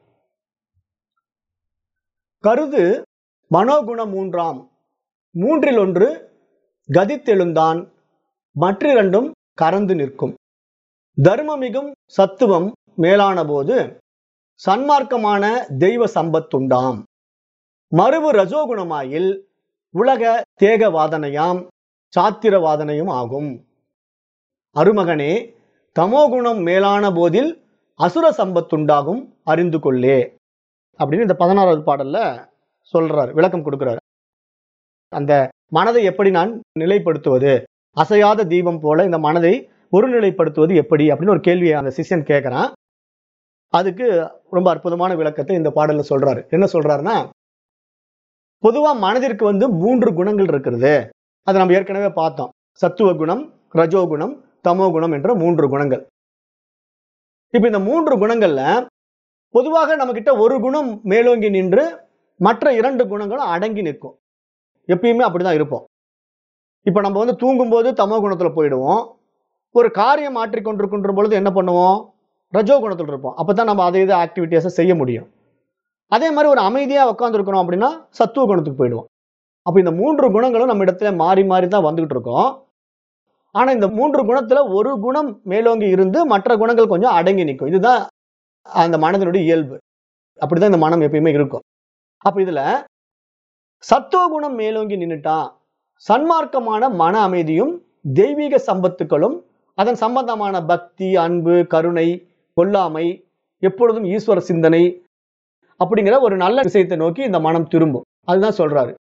கருது மனோகுணம் மூன்றாம் மூன்றில் ஒன்று கதித்தெழுந்தான் மற்றிரண்டும் கறந்து நிற்கும் தர்மமிகும் சத்துவம் மேலான போது சன்மார்க்கமான தெய்வ சம்பத்துண்டாம் மறுவு ரஜோகுணமாயில் உலக தேக வாதனையாம் சாத்திர வாதனையும் ஆகும் அருமகனே தமோகுணம் மேலான போதில் அசுர சம்பத்துண்டாகும் அறிந்து கொள்ளே அப்படின்னு இந்த பதினாறாவது பாடல்ல சொல்றார் விளக்கம் கொடுக்கிறார் அந்த மனதை எப்படி நான் நிலைப்படுத்துவது அசையாத தீபம் போல இந்த மனதை ஒருநிலைப்படுத்துவது எப்படி அப்படின்னு ஒரு கேள்வியை அந்த சிஷ்யன் கேட்கறான் அதுக்கு ரொம்ப அற்புதமான விளக்கத்தை இந்த பாடல்ல சொல்றாரு என்ன சொல்றாருன்னா பொதுவா மனதிற்கு வந்து மூன்று குணங்கள் இருக்கிறது அதை நம்ம ஏற்கனவே பார்த்தோம் சத்துவ குணம் ரஜோகுணம் தமோ குணம் என்ற மூன்று குணங்கள் இப்ப இந்த மூன்று குணங்கள்ல பொதுவாக நம்ம கிட்ட ஒரு குணம் மேலோங்கி நின்று மற்ற இரண்டு குணங்களும் அடங்கி நிற்கும் எப்பயுமே அப்படிதான் இருப்போம் இப்ப நம்ம வந்து தூங்கும்போது தமோ குணத்துல போயிடுவோம் ஒரு காரியம் மாற்றிக்கொண்டிருக்கின்ற பொழுது என்ன பண்ணுவோம் ரஜோ குணத்தில் இருப்போம் அப்பதான் நம்ம அதை இதை ஆக்டிவிட்டிஸை செய்ய முடியும் அதே மாதிரி ஒரு அமைதியா உட்காந்துருக்கிறோம் அப்படின்னா சத்துவ குணத்துக்கு போயிடுவோம் அப்ப இந்த மூன்று குணங்களும் நம்ம இடத்துல மாறி மாறி தான் வந்துகிட்டு இருக்கோம் ஆனா இந்த மூன்று குணத்துல ஒரு குணம் மேலோங்கி இருந்து மற்ற குணங்கள் கொஞ்சம் அடங்கி நிற்கும் இதுதான் அந்த மனதினுடைய இயல்பு அப்படிதான் இந்த மனம் எப்பயுமே இருக்கும் அப்ப இதுல சத்துவ குணம் மேலோங்கி நின்னுட்டான் சன்மார்க்கமான மன அமைதியும் தெய்வீக சம்பத்துக்களும் அதன் சம்பந்தமான பக்தி அன்பு கருணை கொல்லாமை எப்பொழுதும் ஈஸ்வர சிந்தனை அப்படிங்கிற ஒரு நல்ல விஷயத்தை நோக்கி இந்த மனம் திரும்பும் அதுதான் சொல்றாரு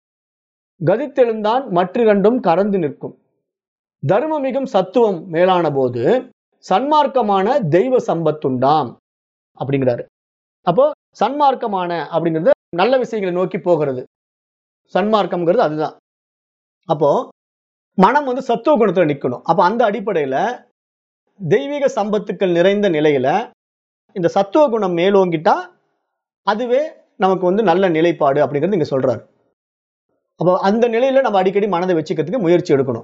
கதித்தெழுந்தான் மற்றிரண்டும் கறந்து நிற்கும் தர்மமிகும் சத்துவம் மேலான போது சன்மார்க்கமான தெய்வ சம்பத்துண்டாம் அப்படிங்கிறாரு அப்போ சன்மார்க்கமான அப்படிங்கிறது நல்ல விஷயங்களை நோக்கி போகிறது சன்மார்க்கம்ங்கிறது அதுதான் அப்போ மனம் வந்து சத்துவ குணத்துல நிக்கணும் அப்ப அந்த அடிப்படையில தெய்வீக சம்பத்துக்கள் நிறைந்த நிலையில இந்த சத்துவ குணம் மேலோங்கிட்டா அதுவே நமக்கு வந்து நல்ல நிலைப்பாடு அப்படிங்கிறது இங்க சொல்றாரு அப்போ அந்த நிலையில நம்ம அடிக்கடி மனதை வச்சுக்கிறதுக்கு முயற்சி எடுக்கணும்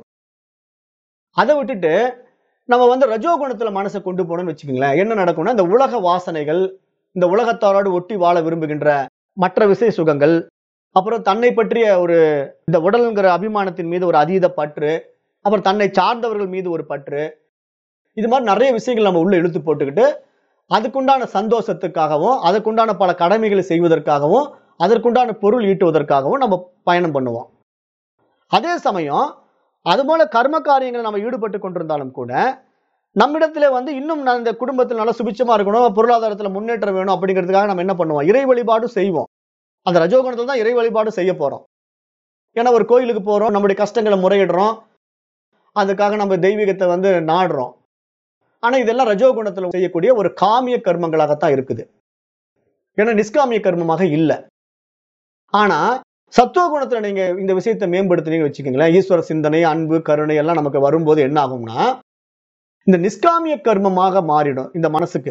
அதை விட்டுட்டு நம்ம வந்து ரஜோகுணத்துல மனசை கொண்டு போனோம்னு வச்சுக்கோங்களேன் என்ன நடக்கும்னா இந்த உலக வாசனைகள் இந்த உலகத்தாரோடு ஒட்டி வாழ விரும்புகின்ற மற்ற விசை சுகங்கள் அப்புறம் தன்னை பற்றிய ஒரு இந்த உடல்ங்கிற அபிமானத்தின் மீது ஒரு அதீத பற்று அப்புறம் தன்னை சார்ந்தவர்கள் மீது ஒரு பற்று இது மாதிரி நிறைய விஷயங்கள் நம்ம உள்ள இழுத்து போட்டுக்கிட்டு அதுக்குண்டான சந்தோஷத்துக்காகவும் அதுக்குண்டான பல கடமைகளை செய்வதற்காகவும் அதற்குண்டான பொருள் ஈட்டுவதற்காகவும் நம்ம பயணம் பண்ணுவோம் அதே சமயம் அதுபோல கர்ம காரியங்களை நம்ம ஈடுபட்டு கொண்டிருந்தாலும் கூட நம்மிடத்துல வந்து இன்னும் நான் இந்த குடும்பத்தில் நல்லா சுபிச்சமா இருக்கணும் பொருளாதாரத்துல முன்னேற்றம் வேணும் அப்படிங்கிறதுக்காக நம்ம என்ன பண்ணுவோம் இறை வழிபாடும் செய்வோம் அந்த ரஜோகுணத்தில் தான் இறை வழிபாடு செய்ய போறோம் ஏன்னா ஒரு கோயிலுக்கு போறோம் நம்முடைய கஷ்டங்களை முறையிடுறோம் அதுக்காக நம்ம தெய்வீகத்தை வந்து நாடுறோம் ஆனா இதெல்லாம் ரஜோகுணத்துல செய்யக்கூடிய ஒரு காமிய கர்மங்களாகத்தான் இருக்குது ஏன்னா நிஷ்காமிய கர்மமாக இல்லை ஆனா சத்துவ குணத்துல நீங்க இந்த விஷயத்தை மேம்படுத்துனீங்கன்னு வச்சுக்கோங்களேன் ஈஸ்வர சிந்தனை அன்பு கருணை எல்லாம் நமக்கு வரும்போது என்ன ஆகும்னா இந்த நிஷ்காமிய கர்மமாக மாறிடும் இந்த மனசுக்கு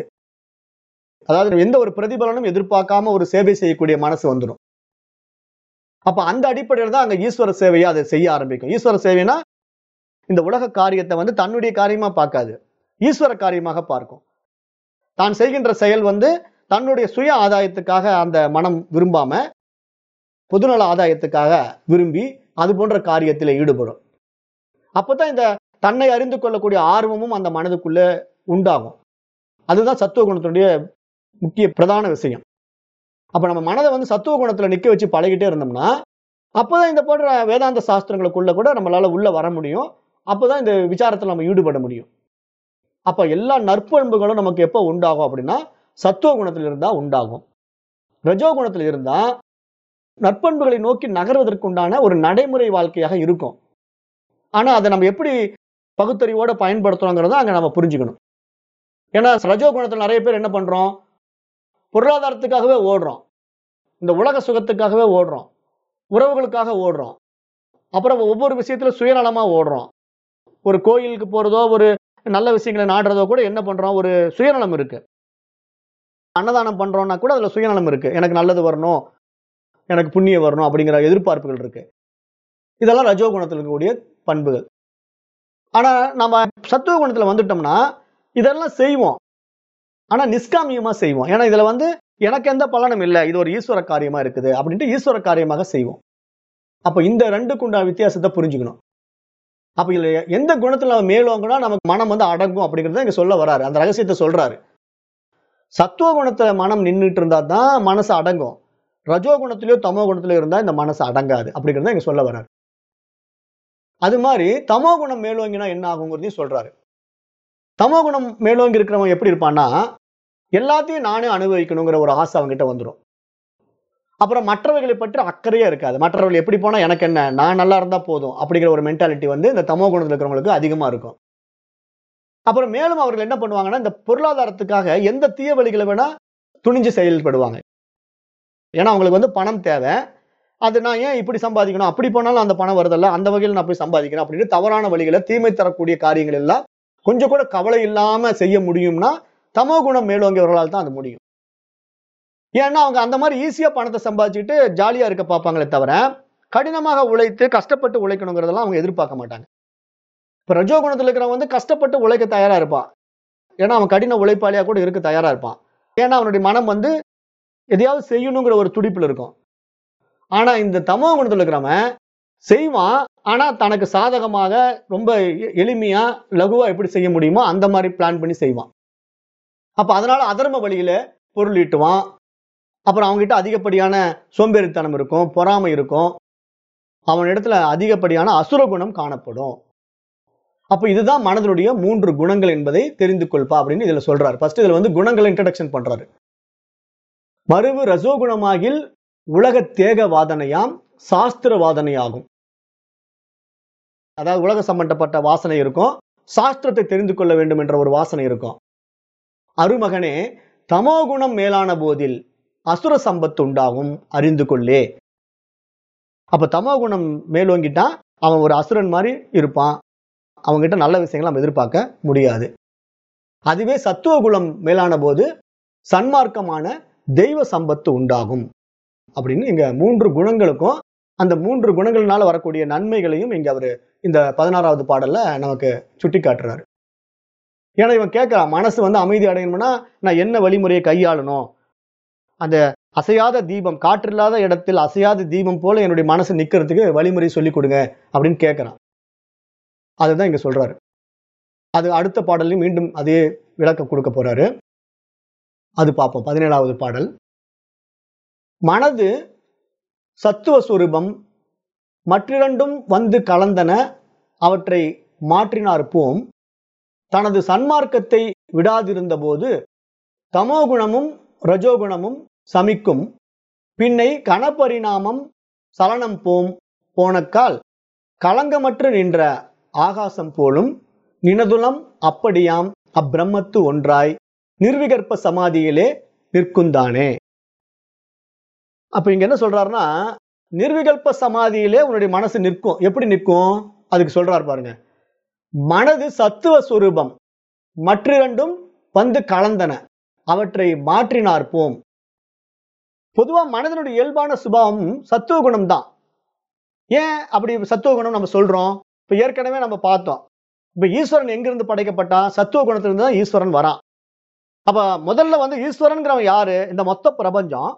அதாவது எந்த ஒரு பிரதிபலனும் எதிர்பார்க்காம ஒரு சேவை செய்யக்கூடிய மனசு வந்துடும் அப்ப அந்த அடிப்படையில் தான் அங்க ஈஸ்வர சேவையை அதை செய்ய ஆரம்பிக்கும் ஈஸ்வர சேவைனா இந்த உலக காரியத்தை வந்து தன்னுடைய காரியமா பார்க்காது ஈஸ்வர காரியமாக பார்க்கும் தான் செய்கின்ற செயல் வந்து தன்னுடைய சுய ஆதாயத்துக்காக அந்த மனம் விரும்பாம பொதுநல ஆதாயத்துக்காக விரும்பி அது போன்ற காரியத்தில் ஈடுபடும் அப்பதான் இந்த தன்னை அறிந்து கொள்ளக்கூடிய ஆர்வமும் அந்த மனதுக்குள்ள உண்டாகும் அதுதான் சத்துவ குணத்தினுடைய முக்கிய பிரதான விஷயம் அப்ப நம்ம மனதை வந்து சத்துவ குணத்துல நிக்க வச்சு பழகிட்டே இருந்தோம்னா அப்பதான் இந்த போன்ற வேதாந்த சாஸ்திரங்களுக்குள்ள கூட நம்மளால உள்ள வர முடியும் அப்பதான் இந்த விசாரத்துல நம்ம ஈடுபட முடியும் அப்ப எல்லா நற்பண்புகளும் நமக்கு எப்போ உண்டாகும் அப்படின்னா சத்துவ குணத்தில் இருந்தா உண்டாகும் ரஜோ குணத்தில் இருந்தா நற்பண்புகளை நோக்கி நகர்வதற்கு உண்டான ஒரு நடைமுறை வாழ்க்கையாக இருக்கும் ஆனா அதை நம்ம எப்படி பகுத்தறிவோட பயன்படுத்துறோங்கிறத அங்க நம்ம புரிஞ்சுக்கணும் ஏன்னா ரஜோ குணத்துல நிறைய பேர் என்ன பண்றோம் பொருளாதாரத்துக்காகவே ஓடுறோம் இந்த உலக சுகத்துக்காகவே ஓடுறோம் உறவுகளுக்காக ஓடுறோம் அப்புறம் ஒவ்வொரு விஷயத்துல சுயநலமா ஓடுறோம் ஒரு கோயிலுக்கு போறதோ ஒரு நல்ல விஷயங்களை நாடுறதோ கூட என்ன பண்றோம் ஒரு சுயநலம் இருக்கு அன்னதானம் பண்றோம்னா கூட அதுல சுயநலம் இருக்கு எனக்கு நல்லது வரணும் எனக்கு புண்ணியம் வரணும் அப்படிங்கிற எதிர்பார்ப்புகள் இருக்கு இதெல்லாம் ரஜோ குணத்தில் இருக்கக்கூடிய பண்புகள் ஆனா நம்ம சத்துவ குணத்துல வந்துட்டோம்னா இதெல்லாம் செய்வோம் ஆனா நிஷ்காமியமா செய்வோம் ஏன்னா இதுல வந்து எனக்கு எந்த பலனும் இல்லை இது ஒரு ஈஸ்வர காரியமா இருக்குது அப்படின்ட்டு ஈஸ்வர காரியமாக செய்வோம் அப்ப இந்த ரெண்டுக்குண்டா வித்தியாசத்தை புரிஞ்சுக்கணும் அப்ப இதுல எந்த குணத்துல நம்ம மேலோங்கினா நமக்கு மனம் வந்து அடங்கும் அப்படிங்கறத இங்க சொல்ல வராரு அந்த ரகசியத்தை சொல்றாரு சத்துவ குணத்துல மனம் நின்றுட்டு இருந்தா தான் மனசு அடங்கும் ரஜோ குணத்திலயோ தமோ குணத்திலயோ இருந்தா இந்த மனசு அடங்காது அப்படிங்கறத இங்க சொல்ல வராரு அது மாதிரி தமோ குணம் மேலோங்கினா என்ன ஆகுங்கிறதையும் சொல்றாரு தமோ குணம் மேலோங்கி இருக்கிறவன் எப்படி இருப்பான்னா எல்லாத்தையும் நானே அனுபவிக்கணுங்கிற ஒரு ஆசை அவங்ககிட்ட வந்துடும் அப்புறம் மற்றவர்களை பற்றி அக்கறையே இருக்காது மற்றவர்கள் எப்படி போனா எனக்கு என்ன நான் நல்லா இருந்தா போதும் அப்படிங்கிற ஒரு மென்டாலிட்டி வந்து இந்த தமோ குணத்தில் இருக்கிறவங்களுக்கு அதிகமா இருக்கும் அப்புறம் மேலும் அவர்கள் என்ன பண்ணுவாங்கன்னா இந்த பொருளாதாரத்துக்காக எந்த தீய வழிகளை வேணா துணிஞ்சு செயல்படுவாங்க ஏன்னா அவங்களுக்கு வந்து பணம் தேவை அது நான் ஏன் இப்படி சம்பாதிக்கணும் அப்படி போனாலும் அந்த பணம் வருதல்ல அந்த வகையில் நான் போய் சம்பாதிக்கணும் அப்படின்னு தவறான வழிகளை தீமை தரக்கூடிய காரியங்கள் எல்லாம் கொஞ்சம் கூட கவலை இல்லாம செய்ய முடியும்னா தமோ குணம் மேலோங்கியவர்களால் தான் அது முடியும் ஏன்னா அவங்க அந்த மாதிரி ஈஸியா பணத்தை சம்பாதிச்சுட்டு ஜாலியா இருக்க பார்ப்பாங்களே தவிர கடினமாக உழைத்து கஷ்டப்பட்டு உழைக்கணுங்கிறதெல்லாம் அவங்க எதிர்பார்க்க மாட்டாங்க இப்ப ரஜோ குணத்துல இருக்கிறவன் வந்து கஷ்டப்பட்டு உழைக்க தயாரா இருப்பான் ஏன்னா அவன் கடின உழைப்பாளியா கூட இருக்க தயாரா இருப்பான் ஏன்னா அவனுடைய மனம் வந்து எதையாவது செய்யணுங்கிற ஒரு துடிப்புல இருக்கும் ஆனா இந்த தமோ குணத்துல இருக்கிறவன் செய்வான் ஆனா தனக்கு சாதகமாக ரொம்ப எ- எளிமையா லகுவா எப்படி செய்ய முடியுமோ அந்த மாதிரி பிளான் பண்ணி செய்வான் அப்ப அதனால அதர்ம வழியில பொருள் ஈட்டுவான் அப்புறம் அவங்ககிட்ட அதிகப்படியான சோம்பேறித்தனம் இருக்கும் பொறாமை இருக்கும் அவன் இடத்துல அதிகப்படியான அசுர குணம் காணப்படும் அப்ப இதுதான் மனதனுடைய மூன்று குணங்கள் என்பதை தெரிந்து கொள்பா அப்படின்னு இதுல சொல்றாரு ஃபர்ஸ்ட் இதுல வந்து குணங்களை இன்ட்ரடக்ஷன் பண்றாரு மறுவு ரசோகுணமாகில் உலக தேக வாதனையாம் சாஸ்திர வாதனையாகும் அதாவது உலக சம்பந்தப்பட்ட வாசனை இருக்கும் சாஸ்திரத்தை தெரிந்து கொள்ள வேண்டும் என்ற ஒரு வாசனை இருக்கும் அருமகனே தமோகுணம் மேலான போதில் அசுர சம்பத்து உண்டாகும் அறிந்து கொள்ளே அப்ப தமோகுணம் மேலோங்கிட்டா அவன் ஒரு அசுரன் மாதிரி இருப்பான் அவங்ககிட்ட நல்ல விஷயங்களை நம்ம எதிர்பார்க்க முடியாது அதுவே சத்துவ குலம் மேலான போது சன்மார்க்கமான தெய்வ சம்பத்து உண்டாகும் அப்படின்னு இங்க மூன்று குணங்களுக்கும் அந்த மூன்று குணங்கள்னால வரக்கூடிய நன்மைகளையும் இங்க அவரு இந்த பதினாறாவது பாடல்ல நமக்கு சுட்டி காட்டுறாரு ஏன்னா இவன் கேட்கறான் மனசு வந்து அமைதி அடையணும்னா நான் என்ன வழிமுறையை கையாளணும் அந்த அசையாத தீபம் காற்றில்லாத இடத்தில் அசையாத தீபம் போல என்னுடைய மனசு நிக்கிறதுக்கு வழிமுறை சொல்லி கொடுங்க அப்படின்னு கேட்கறான் அதுதான் இங்க சொல்றாரு அது அடுத்த பாடலையும் மீண்டும் அதே விளக்கம் கொடுக்க போறாரு அது பார்ப்போம் பதினேழாவது பாடல் மனது சத்துவ சுரூபம் மற்றிரண்டும் வந்து கலந்தன அவற்றை மாற்றினார் போம் தனது சன்மார்க்கத்தை விடாதிருந்த போது தமோகுணமும் ரஜோகுணமும் சமிக்கும் பின்னை கணபரிணாமம் சலனம் போம் போனக்கால் களங்கமற்று நின்ற ஆகாசம் போலும் நினதுலம் அப்படியாம் அப்பிரம்மத்து ஒன்றாய் நிர்விகற்ப சமாதியிலே நிற்குந்தானே அப்ப இங்க என்ன சொல்றாருன்னா நிர்விகல்ப சமாதியிலே உன்னுடைய மனசு நிற்கும் எப்படி நிற்கும் அதுக்கு சொல்றாரு பாருங்க மனது சத்துவ சுரூபம் மற்றிரண்டும் வந்து கலந்தன அவற்றை மாற்றினார்ப்போம் பொதுவா மனதனுடைய இயல்பான சுபாவம் சத்துவ குணம் தான் ஏன் அப்படி சத்துவ குணம் நம்ம சொல்றோம் இப்ப ஏற்கனவே நம்ம பார்த்தோம் இப்ப ஈஸ்வரன் எங்கிருந்து படைக்கப்பட்டான் சத்துவ குணத்திலிருந்து தான் ஈஸ்வரன் வரான் அப்ப முதல்ல வந்து ஈஸ்வரன்கிறவன் யாரு இந்த மொத்த பிரபஞ்சம்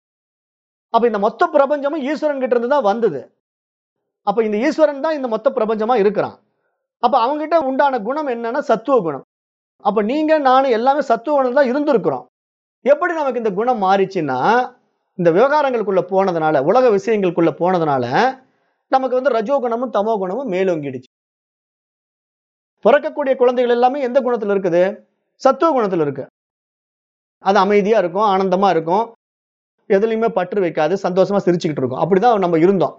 அப்ப இந்த மொத்த பிரபஞ்சமும் ஈஸ்வரன் கிட்ட இருந்து தான் வந்தது அப்ப இந்த ஈஸ்வரன் தான் இந்த மொத்த பிரபஞ்சமா இருக்கிறான் அப்ப அவங்ககிட்ட உண்டான குணம் என்னன்னா சத்துவ குணம் அப்ப நீங்க நானும் எல்லாமே சத்துவ குணம் தான் இருந்திருக்கிறோம் எப்படி நமக்கு இந்த குணம் மாறிச்சுன்னா இந்த விவகாரங்களுக்குள்ள போனதுனால உலக விஷயங்களுக்குள்ள போனதுனால நமக்கு வந்து ரஜோ குணமும் தமோ குணமும் மேலோங்கிடுச்சு பிறக்கக்கூடிய குழந்தைகள் எல்லாமே எந்த குணத்துல இருக்குது சத்துவ குணத்துல இருக்கு அது அமைதியா இருக்கும் ஆனந்தமா இருக்கும் எதுலையுமே பற்று வைக்காது சந்தோஷமா சிரிச்சுக்கிட்டு இருக்கும் அப்படிதான் நம்ம இருந்தோம்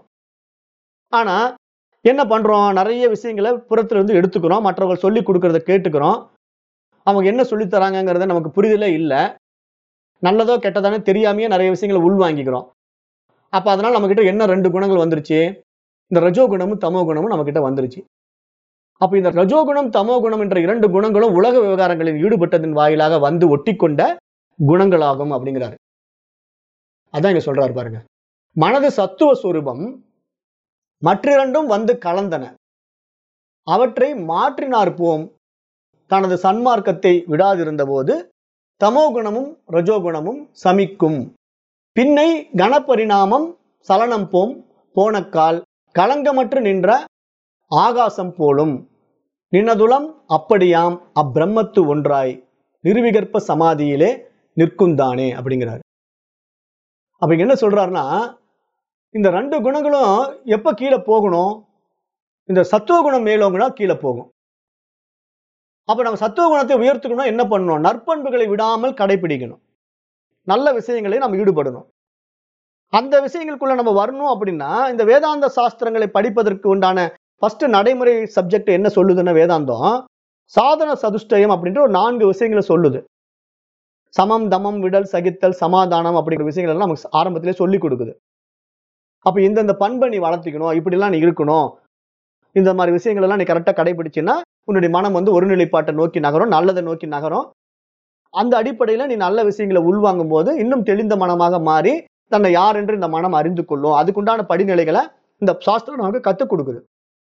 ஆனா என்ன பண்றோம் நிறைய விஷயங்களை புறத்துல இருந்து எடுத்துக்கிறோம் மற்றவர்கள் சொல்லி கொடுக்கறத கேட்டுக்கிறோம் அவங்க என்ன சொல்லி தராங்கங்கிறத நமக்கு புரிதலே இல்லை நல்லதோ கெட்டதானே தெரியாமையே நிறைய விஷயங்களை உள்வாங்கிக்கிறோம் அப்ப அதனால நம்ம கிட்ட என்ன ரெண்டு குணங்கள் வந்துருச்சு இந்த ரஜோ குணமும் தமோ குணமும் நம்ம கிட்ட வந்துருச்சு அப்ப இந்த ரஜோ குணம் தமோ குணம் என்ற இரண்டு குணங்களும் உலக விவகாரங்களில் ஈடுபட்டதன் வாயிலாக வந்து ஒட்டிக்கொண்ட குணங்களாகும் அப்படிங்கிறாரு அதான் இங்க சொல்றாரு பாருங்க மனது சத்துவ சுரூபம் மற்றிரண்டும் வந்து கலந்தன அவற்றை மாற்றினார்ப்போம் தனது சன்மார்க்கத்தை விடாதிருந்த போது தமோகுணமும் ரஜோகுணமும் சமிக்கும் பின்னை கணபரிணாமம் சலனம் போம் போனக்கால் களங்கமற்று நின்ற ஆகாசம் போலும் நினதுலம் அப்படியாம் அப்பிரம்மத்து ஒன்றாய் நிர்விகற்ப சமாதியிலே நிற்குந்தானே அப்படிங்கிறார் அப்ப இங்க என்ன சொல்றாருன்னா இந்த ரெண்டு குணங்களும் எப்ப கீழே போகணும் இந்த சத்துவ குணம் மேலோங்குனா கீழே போகும் அப்ப நம்ம சத்துவ குணத்தை உயர்த்துக்கணும் என்ன பண்ணணும் நற்பண்புகளை விடாமல் கடைபிடிக்கணும் நல்ல விஷயங்களை நம்ம ஈடுபடணும் அந்த விஷயங்களுக்குள்ள நம்ம வரணும் அப்படின்னா இந்த வேதாந்த சாஸ்திரங்களை படிப்பதற்கு உண்டான ஃபர்ஸ்ட் நடைமுறை சப்ஜெக்ட் என்ன சொல்லுதுன்னா வேதாந்தம் சாதன சதுஷ்டயம் அப்படின்ற ஒரு நான்கு விஷயங்களை சொல்லுது சமம் தமம் விடல் சகித்தல் சமாதானம் அப்படிங்கிற விஷயங்கள் எல்லாம் நமக்கு ஆரம்பத்திலே சொல்லி கொடுக்குது அப்ப இந்தந்த பண்பை நீ வளர்த்திக்கணும் இப்படிலாம் நீ இருக்கணும் இந்த மாதிரி விஷயங்கள் எல்லாம் நீ கரெக்டா கடைபிடிச்சின்னா உன்னுடைய மனம் வந்து ஒருநிலைப்பாட்டை நோக்கி நகரும் நல்லதை நோக்கி நகரும் அந்த அடிப்படையில நீ நல்ல விஷயங்களை உள்வாங்கும் போது இன்னும் தெளிந்த மனமாக மாறி தன்னை யார் என்று இந்த மனம் அறிந்து கொள்ளும் அதுக்குண்டான படிநிலைகளை இந்த சாஸ்திரம் நமக்கு கத்துக் கொடுக்குது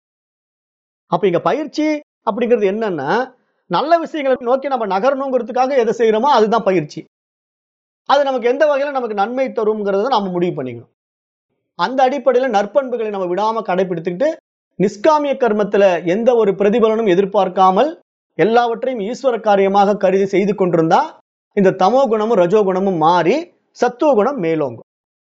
அப்ப இங்க பயிற்சி அப்படிங்கிறது என்னன்னா நல்ல விஷயங்களை நோக்கி நம்ம நகரணுங்கிறதுக்காக எதை செய்யறோமோ அதுதான் பயிற்சி அது நமக்கு எந்த வகையில நமக்கு நன்மை தரும்ங்கிறத நம்ம முடிவு பண்ணிக்கணும் அந்த அடிப்படையில நற்பண்புகளை நம்ம விடாம கடைபிடித்துக்கிட்டு நிஷ்காமிய கர்மத்துல எந்த ஒரு பிரதிபலனும் எதிர்பார்க்காமல் எல்லாவற்றையும் ஈஸ்வர காரியமாக கருதி செய்து கொண்டிருந்தா இந்த தமோ குணமும் ரஜோ குணமும் மாறி சத்துவ குணம் மேலோங்கும்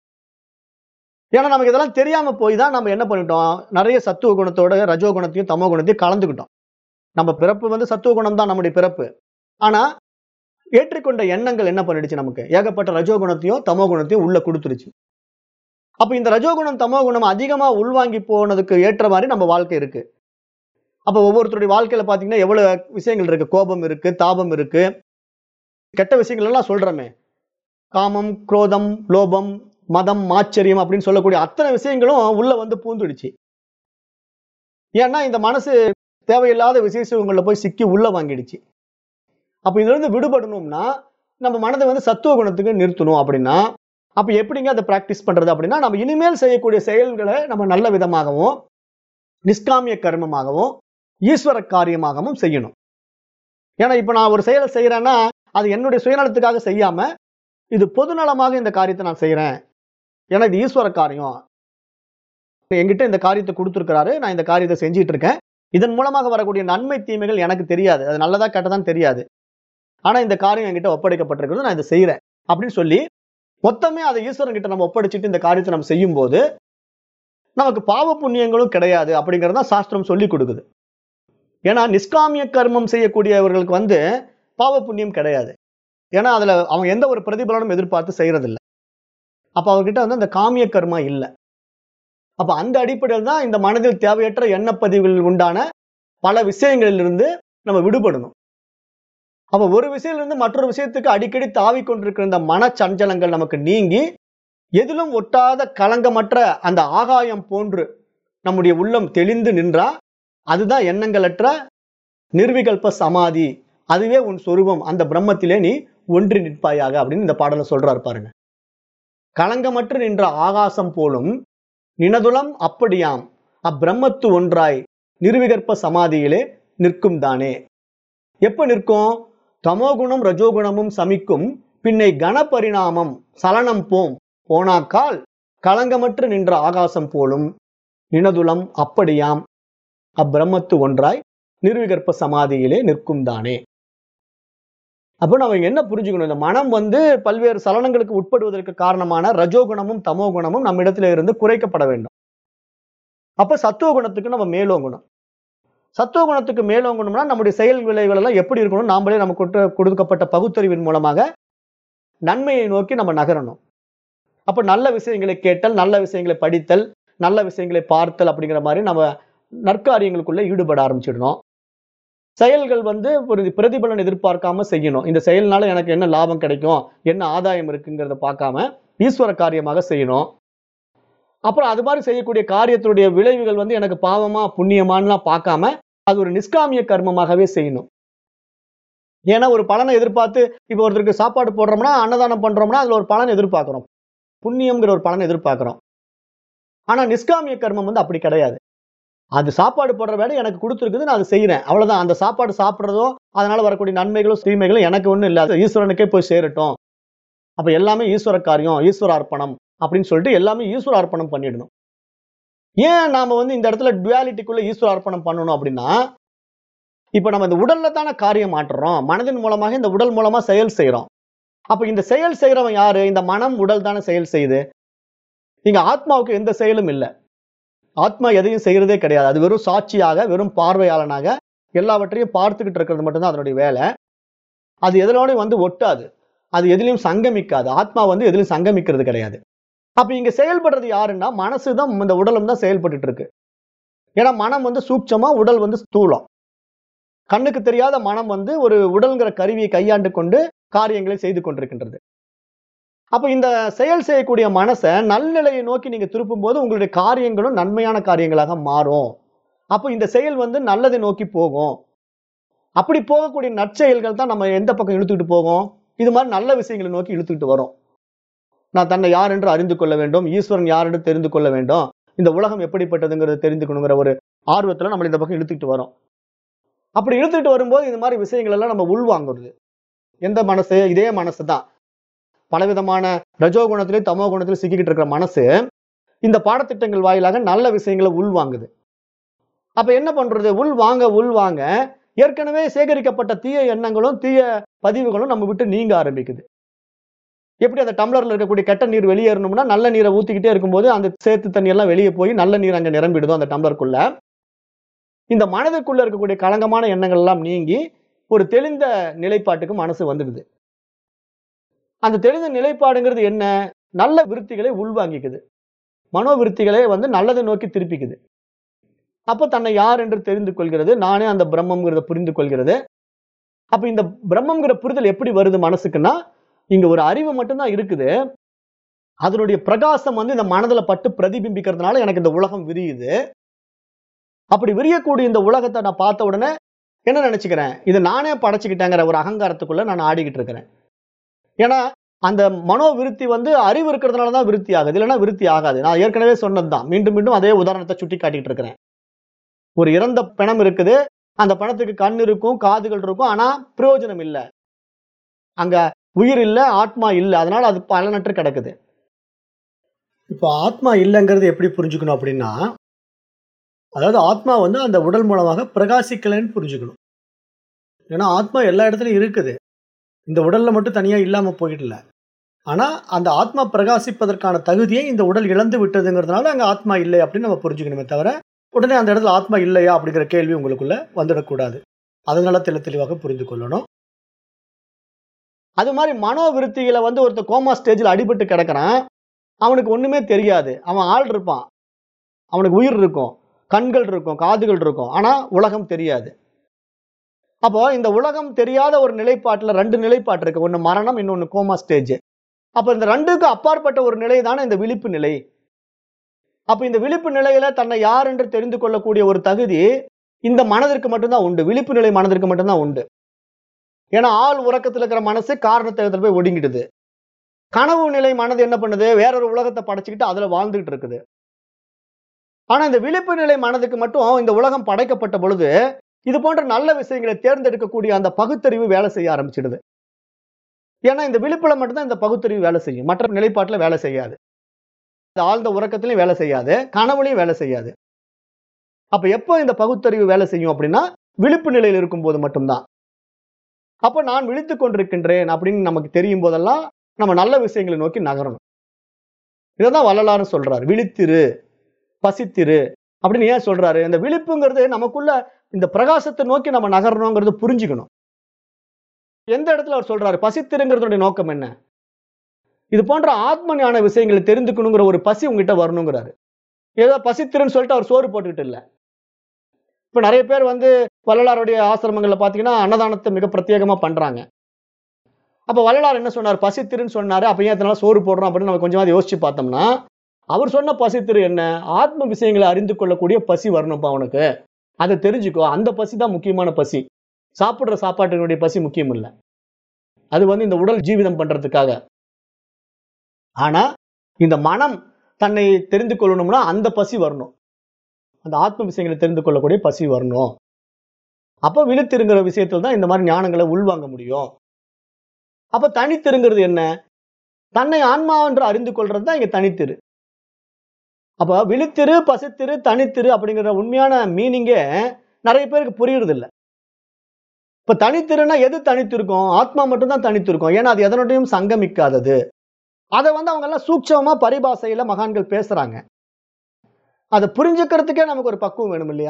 ஏன்னா நமக்கு இதெல்லாம் தெரியாம போய் தான் நம்ம என்ன பண்ணிட்டோம் நிறைய சத்துவ குணத்தோட ரஜோ குணத்தையும் தமோ குணத்தையும் கலந்துக்கிட்டோம் நம்ம பிறப்பு வந்து சத்துவ குணம் தான் நம்முடைய பிறப்பு ஆனா ஏற்றுக்கொண்ட எண்ணங்கள் என்ன பண்ணிடுச்சு நமக்கு ஏகப்பட்ட ரஜோ குணத்தையும் தமோ குணத்தையும் உள்ள கொடுத்துருச்சு அப்ப இந்த ரஜோகுணம் தமோ குணம் அதிகமா உள்வாங்கி போனதுக்கு ஏற்ற மாதிரி நம்ம வாழ்க்கை இருக்கு அப்ப ஒவ்வொருத்தருடைய வாழ்க்கையில பாத்தீங்கன்னா எவ்வளவு விஷயங்கள் இருக்கு கோபம் இருக்கு தாபம் இருக்கு கெட்ட விஷயங்கள் எல்லாம் சொல்றோமே காமம் குரோதம் லோபம் மதம் மாச்சரியம் அப்படின்னு சொல்லக்கூடிய அத்தனை விஷயங்களும் உள்ள வந்து பூந்துடுச்சு ஏன்னா இந்த மனசு தேவையில்லாத விசேஷங்கள்ல போய் சிக்கி உள்ள வாங்கிடுச்சு அப்ப இதுல இருந்து விடுபடணும்னா நம்ம மனதை வந்து சத்துவ குணத்துக்கு நிறுத்தணும் அப்படின்னா அப்ப எப்படிங்க அதை பிராக்டிஸ் பண்றது அப்படின்னா நம்ம இனிமேல் செய்யக்கூடிய செயல்களை நம்ம நல்ல விதமாகவும் நிஷ்காமிய கர்மமாகவும் ஈஸ்வர காரியமாகவும் செய்யணும் ஏன்னா இப்ப நான் ஒரு செயலை செய்யறேன்னா அது என்னுடைய சுயநலத்துக்காக செய்யாம இது பொதுநலமாக இந்த காரியத்தை நான் செய்யறேன் ஏன்னா இது ஈஸ்வர காரியம் என்கிட்ட இந்த காரியத்தை கொடுத்துருக்கிறாரு நான் இந்த காரியத்தை செஞ்சிட்டு இருக்கேன் இதன் மூலமாக வரக்கூடிய நன்மை தீமைகள் எனக்கு தெரியாது அது நல்லதா கெட்டதான்னு தெரியாது ஆனா இந்த காரியம் என்கிட்ட ஒப்படைக்கப்பட்டிருக்கிறது நான் இதை செய்யறேன் அப்படின்னு சொல்லி மொத்தமே அதை ஈஸ்வரன் கிட்ட நம்ம ஒப்படைச்சிட்டு இந்த காரியத்தை நம்ம செய்யும் போது நமக்கு பாவ புண்ணியங்களும் கிடையாது அப்படிங்கறத சாஸ்திரம் சொல்லி கொடுக்குது ஏன்னா நிஷ்காமிய கர்மம் செய்யக்கூடியவர்களுக்கு வந்து பாவ புண்ணியம் கிடையாது ஏன்னா அதுல அவங்க எந்த ஒரு பிரதிபலனும் எதிர்பார்த்து செய்யறதில்ல அப்ப அவர்கிட்ட வந்து அந்த காமிய கர்மா இல்லை அப்ப அந்த அடிப்படையில் தான் இந்த மனதில் தேவையற்ற எண்ணப்பதிவுகள் உண்டான பல விஷயங்களிலிருந்து நம்ம விடுபடணும் அப்ப ஒரு விஷயத்திலிருந்து மற்றொரு விஷயத்துக்கு அடிக்கடி தாவி கொண்டிருக்கிற இந்த மனச்சஞ்சலங்கள் நமக்கு நீங்கி எதிலும் ஒட்டாத களங்கமற்ற அந்த ஆகாயம் போன்று நம்முடைய உள்ளம் தெளிந்து நின்றா அதுதான் எண்ணங்களற்ற நிர்விகல்ப சமாதி அதுவே உன் சொரூபம் அந்த பிரம்மத்திலே நீ ஒன்றி நிற்பாயாக அப்படின்னு இந்த பாடலை சொல்றாரு பாருங்க களங்கமற்று நின்ற ஆகாசம் போலும் நினதுலம் அப்படியாம் அப்பிரம்மத்து ஒன்றாய் நிர்விகற்ப சமாதியிலே நிற்கும் தானே எப்ப நிற்கும் தமோகுணம் ரஜோகுணமும் சமிக்கும் பின்னை கணபரிணாமம் சலனம் போம் போனாக்கால் களங்கமற்று நின்ற ஆகாசம் போலும் நினதுலம் அப்படியாம் அப்பிரம்மத்து ஒன்றாய் நிர்விகற்ப சமாதியிலே நிற்கும் தானே அப்போ நம்ம இங்க என்ன புரிஞ்சுக்கணும் இந்த மனம் வந்து பல்வேறு சலனங்களுக்கு உட்படுவதற்கு காரணமான ரஜோகுணமும் தமோகுணமும் நம்ம இடத்துல இருந்து குறைக்கப்பட வேண்டும் அப்ப சத்துவ குணத்துக்கு நம்ம மேலோங்கணும் சத்துவ குணத்துக்கு மேலோங்கணும்னா நம்முடைய செயல் விளைவுகள் எல்லாம் எப்படி இருக்கணும் நாமளே நமக்கு கொடுத்த- கொடுக்கப்பட்ட பகுத்தறிவின் மூலமாக நன்மையை நோக்கி நம்ம நகரணும் அப்ப நல்ல விஷயங்களை கேட்டல் நல்ல விஷயங்களை படித்தல் நல்ல விஷயங்களை பார்த்தல் அப்படிங்கிற மாதிரி நம்ம நற்காரியங்களுக்குள்ள ஈடுபட ஆரம்பிச்சிடணும் செயல்கள் வந்து ஒரு பிரதிபலன் எதிர்பார்க்காம செய்யணும் இந்த செயல்னால எனக்கு என்ன லாபம் கிடைக்கும் என்ன ஆதாயம் இருக்குங்கிறத பார்க்காம ஈஸ்வர காரியமாக செய்யணும் அப்புறம் அது மாதிரி செய்யக்கூடிய காரியத்தினுடைய விளைவுகள் வந்து எனக்கு பாவமா புண்ணியமான்லாம் பார்க்காம அது ஒரு நிஷ்காமிய கர்மமாகவே செய்யணும் ஏன்னா ஒரு பலனை எதிர்பார்த்து இப்போ ஒருத்தருக்கு சாப்பாடு போடுறோம்னா அன்னதானம் பண்றோம்னா அதுல ஒரு பலன் எதிர்பார்க்கிறோம் புண்ணியம்ங்கிற ஒரு பலன் எதிர்பார்க்கிறோம் ஆனா நிஷ்காமிய கர்மம் வந்து அப்படி கிடையாது அது சாப்பாடு போடுற வேலை எனக்கு கொடுத்துருக்குது நான் அதை செய்யறேன் அவ்வளவுதான் அந்த சாப்பாடு சாப்பிட்றதோ அதனால வரக்கூடிய நன்மைகளும் தீமைகளும் எனக்கு ஒண்ணும் இல்லை அது ஈஸ்வரனுக்கே போய் சேரட்டும் அப்ப எல்லாமே ஈஸ்வர காரியம் ஈஸ்வர அர்ப்பணம் அப்படின்னு சொல்லிட்டு எல்லாமே ஈஸ்வர அர்ப்பணம் பண்ணிடணும் ஏன் நாம வந்து இந்த இடத்துல டுவாலிட்டிக்குள்ள ஈஸ்வர அர்ப்பணம் பண்ணணும் அப்படின்னா இப்ப நம்ம இந்த உடல்ல தானே காரியம் மாற்றுறோம் மனதின் மூலமாக இந்த உடல் மூலமா செயல் செய்றோம் அப்ப இந்த செயல் செய்யறவன் யாரு இந்த மனம் உடல் தானே செயல் செய்யுது இங்க ஆத்மாவுக்கு எந்த செயலும் இல்லை ஆத்மா எதையும் செய்யறதே கிடையாது அது வெறும் சாட்சியாக வெறும் பார்வையாளனாக எல்லாவற்றையும் பார்த்துக்கிட்டு இருக்கிறது மட்டும்தான் அதனுடைய வேலை அது எதிலோடையும் வந்து ஒட்டாது அது எதிலையும் சங்கமிக்காது ஆத்மா வந்து எதிலும் சங்கமிக்கிறது கிடையாது அப்ப இங்க செயல்படுறது யாருன்னா மனசு தான் இந்த உடலும் தான் செயல்பட்டுட்டு இருக்கு ஏன்னா மனம் வந்து சூட்சமா உடல் வந்து ஸ்தூலம் கண்ணுக்கு தெரியாத மனம் வந்து ஒரு உடல்ங்கிற கருவியை கையாண்டு கொண்டு காரியங்களை செய்து கொண்டிருக்கின்றது அப்ப இந்த செயல் செய்யக்கூடிய மனசை நல்நிலையை நோக்கி நீங்க திருப்பும் போது உங்களுடைய காரியங்களும் நன்மையான காரியங்களாக மாறும் அப்போ இந்த செயல் வந்து நல்லதை நோக்கி போகும் அப்படி போகக்கூடிய நற்செயல்கள் தான் நம்ம எந்த பக்கம் இழுத்துக்கிட்டு போகும் இது மாதிரி நல்ல விஷயங்களை நோக்கி இழுத்துக்கிட்டு வரும் நான் தன்னை யார் என்று அறிந்து கொள்ள வேண்டும் ஈஸ்வரன் யார் என்று தெரிந்து கொள்ள வேண்டும் இந்த உலகம் எப்படிப்பட்டதுங்கிறத தெரிந்துக்கணுங்கிற ஒரு ஆர்வத்துல நம்ம இந்த பக்கம் இழுத்துக்கிட்டு வரோம் அப்படி இழுத்துக்கிட்டு வரும்போது இந்த மாதிரி விஷயங்கள் எல்லாம் நம்ம உள்வாங்குறது எந்த மனசு இதே மனசு தான் பலவிதமான ரஜோ குணத்திலையும் தமோ குணத்திலையும் சிக்கிக்கிட்டு இருக்கிற மனசு இந்த பாடத்திட்டங்கள் வாயிலாக நல்ல விஷயங்களை உள்வாங்குது அப்ப என்ன பண்றது உள் வாங்க உள் வாங்க ஏற்கனவே சேகரிக்கப்பட்ட தீய எண்ணங்களும் தீய பதிவுகளும் நம்ம விட்டு நீங்க ஆரம்பிக்குது எப்படி அந்த டம்ளர்ல இருக்கக்கூடிய கெட்ட நீர் வெளியேறணும்னா நல்ல நீரை ஊத்திக்கிட்டே இருக்கும்போது அந்த சேத்து தண்ணி எல்லாம் வெளியே போய் நல்ல நீர் அங்க நிரம்பிடுதோ அந்த டம்ளருக்குள்ள இந்த மனதுக்குள்ள இருக்கக்கூடிய களங்கமான எண்ணங்கள் எல்லாம் நீங்கி ஒரு தெளிந்த நிலைப்பாட்டுக்கு மனசு வந்துடுது அந்த தெளிந்த நிலைப்பாடுங்கிறது என்ன நல்ல விருத்திகளை உள்வாங்கிக்குது மனோவிருத்திகளை வந்து நல்லதை நோக்கி திருப்பிக்குது அப்போ தன்னை யார் என்று தெரிந்து கொள்கிறது நானே அந்த பிரம்மங்கிறத புரிந்து கொள்கிறது அப்ப இந்த பிரம்மங்கிற புரிதல் எப்படி வருது மனசுக்குன்னா இங்க ஒரு அறிவு மட்டும்தான் இருக்குது அதனுடைய பிரகாசம் வந்து இந்த மனதுல பட்டு பிரதிபிம்பிக்கிறதுனால எனக்கு இந்த உலகம் விரியுது அப்படி விரியக்கூடிய இந்த உலகத்தை நான் பார்த்த உடனே என்ன நினைச்சுக்கிறேன் இது நானே படைச்சுக்கிட்டேங்கிற ஒரு அகங்காரத்துக்குள்ள நான் ஆடிக்கிட்டு இருக்கிறேன் ஏன்னா அந்த மனோ விருத்தி வந்து அறிவு இருக்கிறதுனால தான் விருத்தி ஆகுது இல்லைன்னா விருத்தி ஆகாது நான் ஏற்கனவே சொன்னதுதான் மீண்டும் மீண்டும் அதே உதாரணத்தை சுட்டி காட்டிட்டு இருக்கிறேன் ஒரு இறந்த பிணம் இருக்குது அந்த பணத்துக்கு கண் இருக்கும் காதுகள் இருக்கும் ஆனா பிரயோஜனம் இல்லை அங்க உயிர் இல்லை ஆத்மா இல்லை அதனால அது பலனற்று கிடக்குது இப்போ ஆத்மா இல்லைங்கிறது எப்படி புரிஞ்சுக்கணும் அப்படின்னா அதாவது ஆத்மா வந்து அந்த உடல் மூலமாக பிரகாசிக்கலைன்னு புரிஞ்சுக்கணும் ஏன்னா ஆத்மா எல்லா இடத்துலையும் இருக்குது இந்த உடல்ல மட்டும் தனியா இல்லாம போயிடல ஆனா அந்த ஆத்மா பிரகாசிப்பதற்கான தகுதியை இந்த உடல் இழந்து விட்டதுங்கிறதுனால அங்க ஆத்மா இல்லை அப்படின்னு நம்ம புரிஞ்சுக்கணுமே தவிர உடனே அந்த இடத்துல ஆத்மா இல்லையா அப்படிங்கிற கேள்வி உங்களுக்குள்ள வந்துடக்கூடாது அதனால தெளி தெளிவாக புரிந்து கொள்ளணும் அது மாதிரி மனோவிருத்திகளை வந்து ஒருத்தர் கோமா ஸ்டேஜில் அடிபட்டு கிடக்குறான் அவனுக்கு ஒண்ணுமே தெரியாது அவன் ஆள் இருப்பான் அவனுக்கு உயிர் இருக்கும் கண்கள் இருக்கும் காதுகள் இருக்கும் ஆனா உலகம் தெரியாது அப்போ இந்த உலகம் தெரியாத ஒரு நிலைப்பாட்டுல ரெண்டு நிலைப்பாட்டு இருக்கு ஒன்னு மரணம் இன்னொன்னு கோமா ஸ்டேஜ் அப்ப இந்த ரெண்டுக்கும் அப்பாற்பட்ட ஒரு நிலை தானே இந்த விழிப்பு நிலை அப்ப இந்த விழிப்பு நிலையில தன்னை யார் என்று தெரிந்து கொள்ளக்கூடிய ஒரு தகுதி இந்த மனதிற்கு மட்டும்தான் உண்டு விழிப்பு நிலை மனதிற்கு மட்டும்தான் உண்டு ஏன்னா ஆள் உறக்கத்துல இருக்கிற மனசு காரணத்தை போய் ஒடுங்கிடுது கனவு நிலை மனது என்ன பண்ணுது வேறொரு உலகத்தை படைச்சுக்கிட்டு அதுல வாழ்ந்துகிட்டு இருக்குது ஆனா இந்த விழிப்பு நிலை மனதுக்கு மட்டும் இந்த உலகம் படைக்கப்பட்ட பொழுது இது போன்ற நல்ல விஷயங்களை தேர்ந்தெடுக்கக்கூடிய அந்த பகுத்தறிவு வேலை செய்ய ஆரம்பிச்சிடுது ஏன்னா இந்த விழிப்புல மட்டும்தான் இந்த பகுத்தறிவு வேலை செய்யும் மற்ற நிலைப்பாட்டுல வேலை செய்யாது இந்த ஆழ்ந்த உறக்கத்திலையும் வேலை செய்யாது கனவுலையும் வேலை செய்யாது அப்ப எப்போ இந்த பகுத்தறிவு வேலை செய்யும் அப்படின்னா விழிப்பு நிலையில் இருக்கும்போது மட்டும்தான் அப்ப நான் விழித்துக் கொண்டிருக்கின்றேன் அப்படின்னு நமக்கு தெரியும் போதெல்லாம் நம்ம நல்ல விஷயங்களை நோக்கி நகரணும் இதைதான் வள்ளலாரும் சொல்றாரு விழித்திரு பசித்திரு அப்படின்னு ஏன் சொல்றாரு இந்த விழிப்புங்கிறது நமக்குள்ள இந்த பிரகாசத்தை நோக்கி நம்ம நகரணுங்கிறது புரிஞ்சுக்கணும் எந்த இடத்துல அவர் சொல்றாரு பசித்திருங்கிறதுடைய நோக்கம் என்ன இது போன்ற ஆத்ம ஞான விஷயங்களை தெரிந்துக்கணுங்கிற ஒரு பசி உங்ககிட்ட வரணுங்கிறாரு ஏதோ பசித்திருன்னு சொல்லிட்டு அவர் சோறு போட்டுக்கிட்டு இல்லை இப்ப நிறைய பேர் வந்து வள்ளலாருடைய ஆசிரமங்கள்ல பாத்தீங்கன்னா அன்னதானத்தை மிக பிரத்யேகமா பண்றாங்க அப்ப வள்ளலார் என்ன சொன்னார் பசித்திருன்னு சொன்னாரு அப்ப ஏன் அதனால சோறு போடுறோம் அப்படின்னு நம்ம கொஞ்சமாவது யோசிச்சு பார்த்தோம்னா அவர் சொன்ன பசித்திரு என்ன ஆத்ம விஷயங்களை அறிந்து கொள்ளக்கூடிய பசி வரணும்ப்பா அவனுக்கு அதை தெரிஞ்சுக்கோ அந்த பசி தான் முக்கியமான பசி சாப்பிடுற சாப்பாட்டினுடைய பசி முக்கியம் இல்லை அது வந்து இந்த உடல் ஜீவிதம் பண்றதுக்காக ஆனா இந்த மனம் தன்னை தெரிந்து கொள்ளணும்னா அந்த பசி வரணும் அந்த ஆத்ம விஷயங்களை தெரிந்து கொள்ளக்கூடிய பசி வரணும் அப்ப விழுத்திருங்கிற விஷயத்துல தான் இந்த மாதிரி ஞானங்களை உள்வாங்க முடியும் அப்ப தனித்திருங்கிறது என்ன தன்னை ஆன்மா என்று அறிந்து கொள்றது தான் இங்க தனித்திரு அப்ப விழித்திரு பசித்திரு தனித்திரு அப்படிங்கிற உண்மையான மீனிங்கே நிறைய பேருக்கு புரியுறது இல்ல இப்ப தனித்திருன்னா எது தனித்திருக்கும் ஆத்மா மட்டும்தான் தனித்திருக்கும் ஏன்னா அது எதனோடையும் சங்கமிக்காதது அதை வந்து அவங்க எல்லாம் சூட்சமா பரிபாசையில மகான்கள் பேசுறாங்க அதை புரிஞ்சுக்கிறதுக்கே நமக்கு ஒரு பக்குவம் வேணும் இல்லையா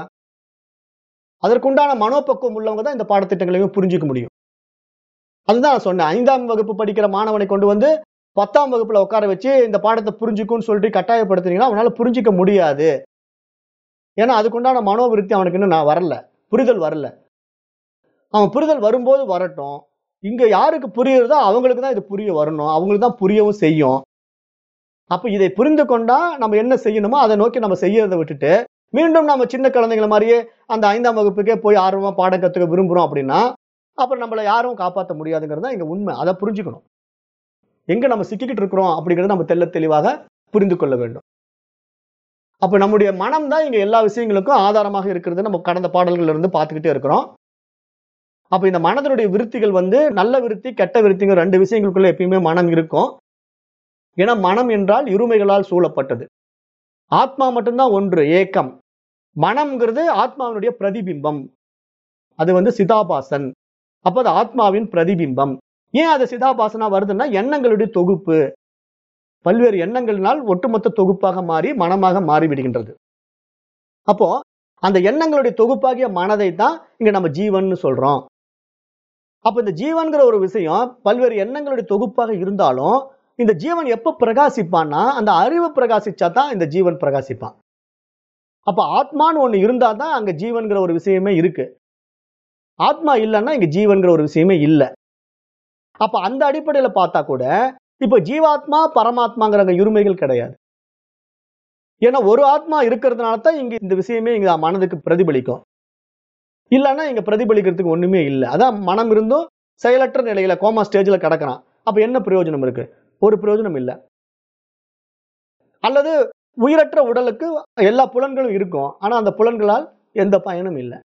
அதற்குண்டான மனோபக்குவம் உள்ளவங்க தான் இந்த பாடத்திட்டங்களையும் புரிஞ்சுக்க முடியும் அதுதான் நான் சொன்னேன் ஐந்தாம் வகுப்பு படிக்கிற மாணவனை கொண்டு வந்து பத்தாம் வகுப்புல உட்கார வச்சு இந்த பாடத்தை புரிஞ்சுக்கும்னு சொல்லிட்டு கட்டாயப்படுத்துனீங்கன்னா அவனால புரிஞ்சிக்க முடியாது ஏன்னா அதுக்குண்டான மனோவிருத்தி அவனுக்கு இன்னும் நான் வரல புரிதல் வரல அவன் புரிதல் வரும்போது வரட்டும் இங்க யாருக்கு புரியுறதோ அவங்களுக்கு தான் இது புரிய வரணும் அவங்களுக்கு தான் புரியவும் செய்யும் அப்ப இதை புரிந்து கொண்டா நம்ம என்ன செய்யணுமோ அதை நோக்கி நம்ம செய்யறதை விட்டுட்டு மீண்டும் நம்ம சின்ன குழந்தைங்கள மாதிரியே அந்த ஐந்தாம் வகுப்புக்கே போய் ஆர்வமா பாடம் கத்துக்க விரும்புறோம் அப்படின்னா அப்புறம் நம்மளை யாரும் காப்பாற்ற முடியாதுங்கிறது தான் இங்க உண்மை அதை புரிஞ்சுக்கணும் எங்க நம்ம சிக்கிக்கிட்டு இருக்கிறோம் அப்படிங்கறத நம்ம தெள்ள தெளிவாக புரிந்து கொள்ள வேண்டும் அப்ப நம்முடைய மனம் தான் இங்க எல்லா விஷயங்களுக்கும் ஆதாரமாக இருக்கிறது நம்ம கடந்த பாடல்கள்ல இருந்து பார்த்துக்கிட்டே இருக்கிறோம் அப்ப இந்த மனதனுடைய விருத்திகள் வந்து நல்ல விருத்தி கெட்ட விருத்திங்கிற ரெண்டு விஷயங்களுக்குள்ள எப்பயுமே மனம் இருக்கும் ஏன்னா மனம் என்றால் இருமைகளால் சூழப்பட்டது ஆத்மா மட்டும்தான் ஒன்று ஏக்கம் மனம்ங்கிறது ஆத்மாவினுடைய பிரதிபிம்பம் அது வந்து சிதாபாசன் அப்ப அது ஆத்மாவின் பிரதிபிம்பம் ஏன் அது சிதாபாசனா வருதுன்னா எண்ணங்களுடைய தொகுப்பு பல்வேறு எண்ணங்களினால் ஒட்டுமொத்த தொகுப்பாக மாறி மனமாக மாறி விடுகின்றது அப்போ அந்த எண்ணங்களுடைய தொகுப்பாகிய மனதை தான் இங்க நம்ம ஜீவன் சொல்றோம் அப்ப இந்த ஜீவன்கிற ஒரு விஷயம் பல்வேறு எண்ணங்களுடைய தொகுப்பாக இருந்தாலும் இந்த ஜீவன் எப்ப பிரகாசிப்பான்னா அந்த அறிவு பிரகாசிச்சா தான் இந்த ஜீவன் பிரகாசிப்பான் அப்ப ஆத்மான்னு ஒண்ணு இருந்தா தான் அங்க ஜீவன்கிற ஒரு விஷயமே இருக்கு ஆத்மா இல்லைன்னா இங்க ஜீவன்கிற ஒரு விஷயமே இல்லை அப்ப அந்த அடிப்படையில பார்த்தா கூட இப்ப ஜீவாத்மா பரமாத்மாங்கிற அங்க இருமைகள் கிடையாது ஏன்னா ஒரு ஆத்மா இருக்கிறதுனால தான் இங்க இந்த விஷயமே இங்க மனதுக்கு பிரதிபலிக்கும் இல்லைன்னா இங்க பிரதிபலிக்கிறதுக்கு ஒண்ணுமே இல்லை அதான் மனம் இருந்தும் செயலற்ற நிலையில கோமா ஸ்டேஜ்ல கிடக்குறான் அப்ப என்ன பிரயோஜனம் இருக்கு ஒரு பிரயோஜனம் இல்லை அல்லது உயிரற்ற உடலுக்கு எல்லா புலன்களும் இருக்கும் ஆனா அந்த புலன்களால் எந்த பயனும் இல்லை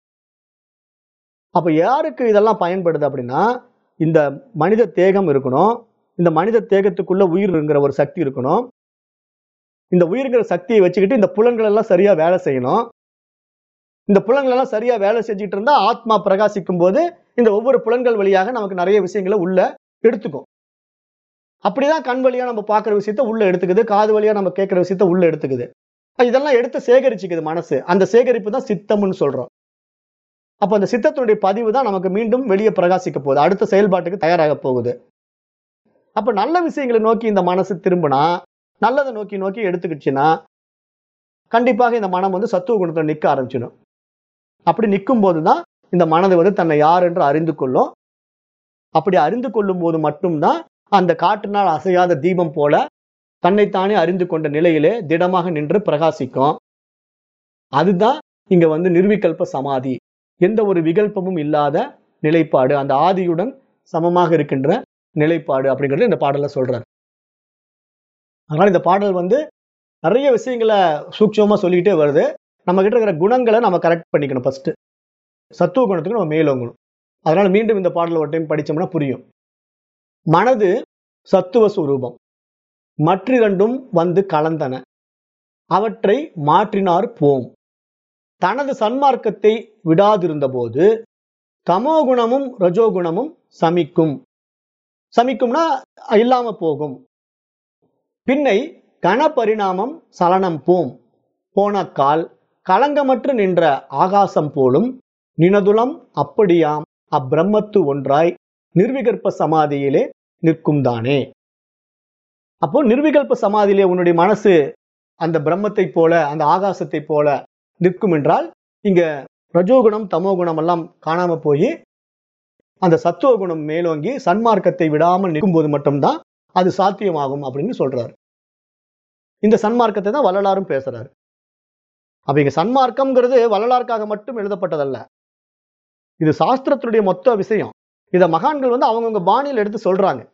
அப்ப யாருக்கு இதெல்லாம் பயன்படுது அப்படின்னா இந்த மனித தேகம் இருக்கணும் இந்த மனித தேகத்துக்குள்ள உயிர்ங்கிற ஒரு சக்தி இருக்கணும் இந்த உயிர்ங்கிற சக்தியை வச்சுக்கிட்டு இந்த புலன்கள் எல்லாம் சரியா வேலை செய்யணும் இந்த புலன்கள் எல்லாம் சரியா வேலை செஞ்சுட்டு இருந்தா ஆத்மா பிரகாசிக்கும் போது இந்த ஒவ்வொரு புலன்கள் வழியாக நமக்கு நிறைய விஷயங்களை உள்ள எடுத்துக்கும் அப்படிதான் கண் வழியா நம்ம பார்க்குற விஷயத்த உள்ள எடுத்துக்குது காது வழியா நம்ம கேட்குற விஷயத்த உள்ள எடுத்துக்குது இதெல்லாம் எடுத்து சேகரிச்சுக்குது மனசு அந்த சேகரிப்பு தான் சித்தம்னு சொல்றோம் அப்போ அந்த சித்தத்தினுடைய பதிவு தான் நமக்கு மீண்டும் வெளியே பிரகாசிக்க போகுது அடுத்த செயல்பாட்டுக்கு தயாராக போகுது அப்ப நல்ல விஷயங்களை நோக்கி இந்த மனசு திரும்பினா நல்லதை நோக்கி நோக்கி எடுத்துக்கிச்சுன்னா கண்டிப்பாக இந்த மனம் வந்து சத்துவ குணத்தை நிற்க ஆரம்பிச்சிடும் அப்படி நிற்கும் போதுதான் இந்த மனது வந்து தன்னை யார் என்று அறிந்து கொள்ளும் அப்படி அறிந்து கொள்ளும் போது மட்டும்தான் அந்த காற்றினால் அசையாத தீபம் போல தன்னைத்தானே அறிந்து கொண்ட நிலையிலே திடமாக நின்று பிரகாசிக்கும் அதுதான் இங்க வந்து நிர்விகல்ப சமாதி எந்த ஒரு விகல்பமும் இல்லாத நிலைப்பாடு அந்த ஆதியுடன் சமமாக இருக்கின்ற நிலைப்பாடு அப்படிங்கறது இந்த பாடல்ல சொல்றாரு அதனால இந்த பாடல் வந்து நிறைய விஷயங்களை சூட்சமா சொல்லிக்கிட்டே வருது நம்ம கிட்ட இருக்கிற குணங்களை நம்ம கரெக்ட் பண்ணிக்கணும் ஃபர்ஸ்ட் சத்துவ குணத்துக்கு நம்ம மேலோங்கணும் அதனால மீண்டும் இந்த பாடல் ஒரு டைம் படிச்சோம்னா புரியும் மனது சத்துவ சுரூபம் மற்றிரண்டும் வந்து கலந்தன அவற்றை மாற்றினார் போம் தனது சன்மார்க்கத்தை விடாதிருந்த போது தமோகுணமும் ரஜோகுணமும் சமிக்கும் சமிக்கும்னா இல்லாம போகும் பின்னை கணபரிணாமம் சலனம் போம் போன கால் களங்கமற்று நின்ற ஆகாசம் போலும் நினதுலம் அப்படியாம் அப்பிரம்மத்து ஒன்றாய் நிர்விகற்ப சமாதியிலே நிற்கும் தானே அப்போ நிர்விகல்ப சமாதியிலே உன்னுடைய மனசு அந்த பிரம்மத்தை போல அந்த ஆகாசத்தை போல நிற்கும் என்றால் இங்க ரஜோகுணம் தமோகுணம் எல்லாம் காணாம போய் அந்த சத்துவ குணம் மேலோங்கி சன்மார்க்கத்தை விடாமல் நிற்கும்போது மட்டும்தான் அது சாத்தியமாகும் அப்படின்னு சொல்றாரு இந்த சன்மார்க்கத்தை தான் வள்ளலாரும் பேசுறாரு அப்ப இங்க சன்மார்க்கம்ங்கிறது வள்ளலாருக்காக மட்டும் எழுதப்பட்டதல்ல இது சாஸ்திரத்தினுடைய மொத்த விஷயம் இத மகான்கள் வந்து அவங்கவுங்க பாணியில் எடுத்து சொல்றாங்க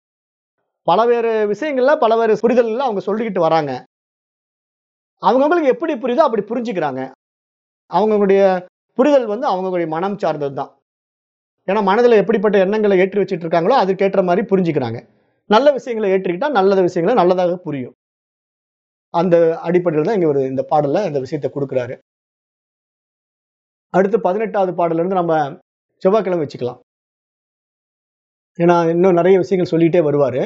பலவேறு விஷயங்கள்ல பலவேறு புரிதல்ல அவங்க சொல்லிக்கிட்டு வராங்க அவங்கவுங்களுக்கு எப்படி புரியுதோ அப்படி புரிஞ்சுக்கிறாங்க அவங்களுடைய புரிதல் வந்து அவங்களுடைய மனம் சார்ந்தது தான் ஏன்னா மனதில் எப்படிப்பட்ட எண்ணங்களை ஏற்றி வச்சுட்டு இருக்காங்களோ அதுக்கேற்ற மாதிரி புரிஞ்சுக்கிறாங்க நல்ல விஷயங்களை ஏற்றிக்கிட்டா நல்லத விஷயங்களை நல்லதாக புரியும் அந்த அடிப்படையில் தான் இங்க ஒரு இந்த பாடல்ல இந்த விஷயத்தை கொடுக்குறாரு அடுத்து பதினெட்டாவது பாடல்ல இருந்து நம்ம செவ்வாய்க்கிழமை வச்சுக்கலாம் ஏன்னா இன்னும் நிறைய விஷயங்கள் சொல்லிட்டே வருவாரு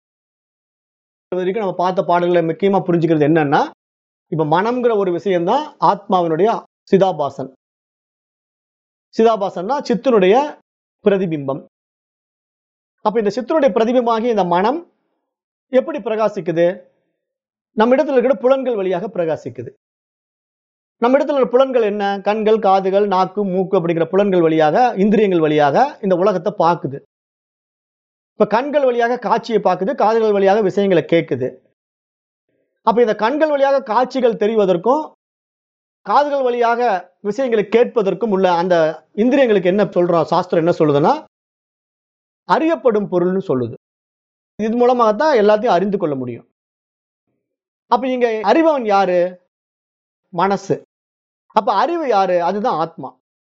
இது வரைக்கும் நம்ம பார்த்த பாடல்களை முக்கியமா புரிஞ்சுக்கிறது என்னன்னா இப்ப மனம்ங்கிற ஒரு விஷயம்தான் ஆத்மாவினுடைய சிதாபாசன் சிதாபாசன்னா சித்தனுடைய பிரதிபிம்பம் அப்ப இந்த சித்தனுடைய பிரதிபிம்பமாகி இந்த மனம் எப்படி பிரகாசிக்குது நம்ம இடத்துல இருக்கிற புலன்கள் வழியாக பிரகாசிக்குது நம்ம இடத்துல இருக்கிற புலன்கள் என்ன கண்கள் காதுகள் நாக்கு மூக்கு அப்படிங்கிற புலன்கள் வழியாக இந்திரியங்கள் வழியாக இந்த உலகத்தை பார்க்குது இப்ப கண்கள் வழியாக காட்சியை பார்க்குது காதுகள் வழியாக விஷயங்களை கேட்குது அப்ப இந்த கண்கள் வழியாக காட்சிகள் தெரிவதற்கும் காதுகள் வழியாக விஷயங்களை கேட்பதற்கும் உள்ள அந்த இந்திரியங்களுக்கு என்ன சொல்றோம் சாஸ்திரம் என்ன சொல்லுதுன்னா அறியப்படும் பொருள்னு சொல்லுது இது மூலமாகத்தான் எல்லாத்தையும் அறிந்து கொள்ள முடியும் அப்ப இங்க அறிபவன் யாரு மனசு அப்ப அறிவு யாரு அதுதான் ஆத்மா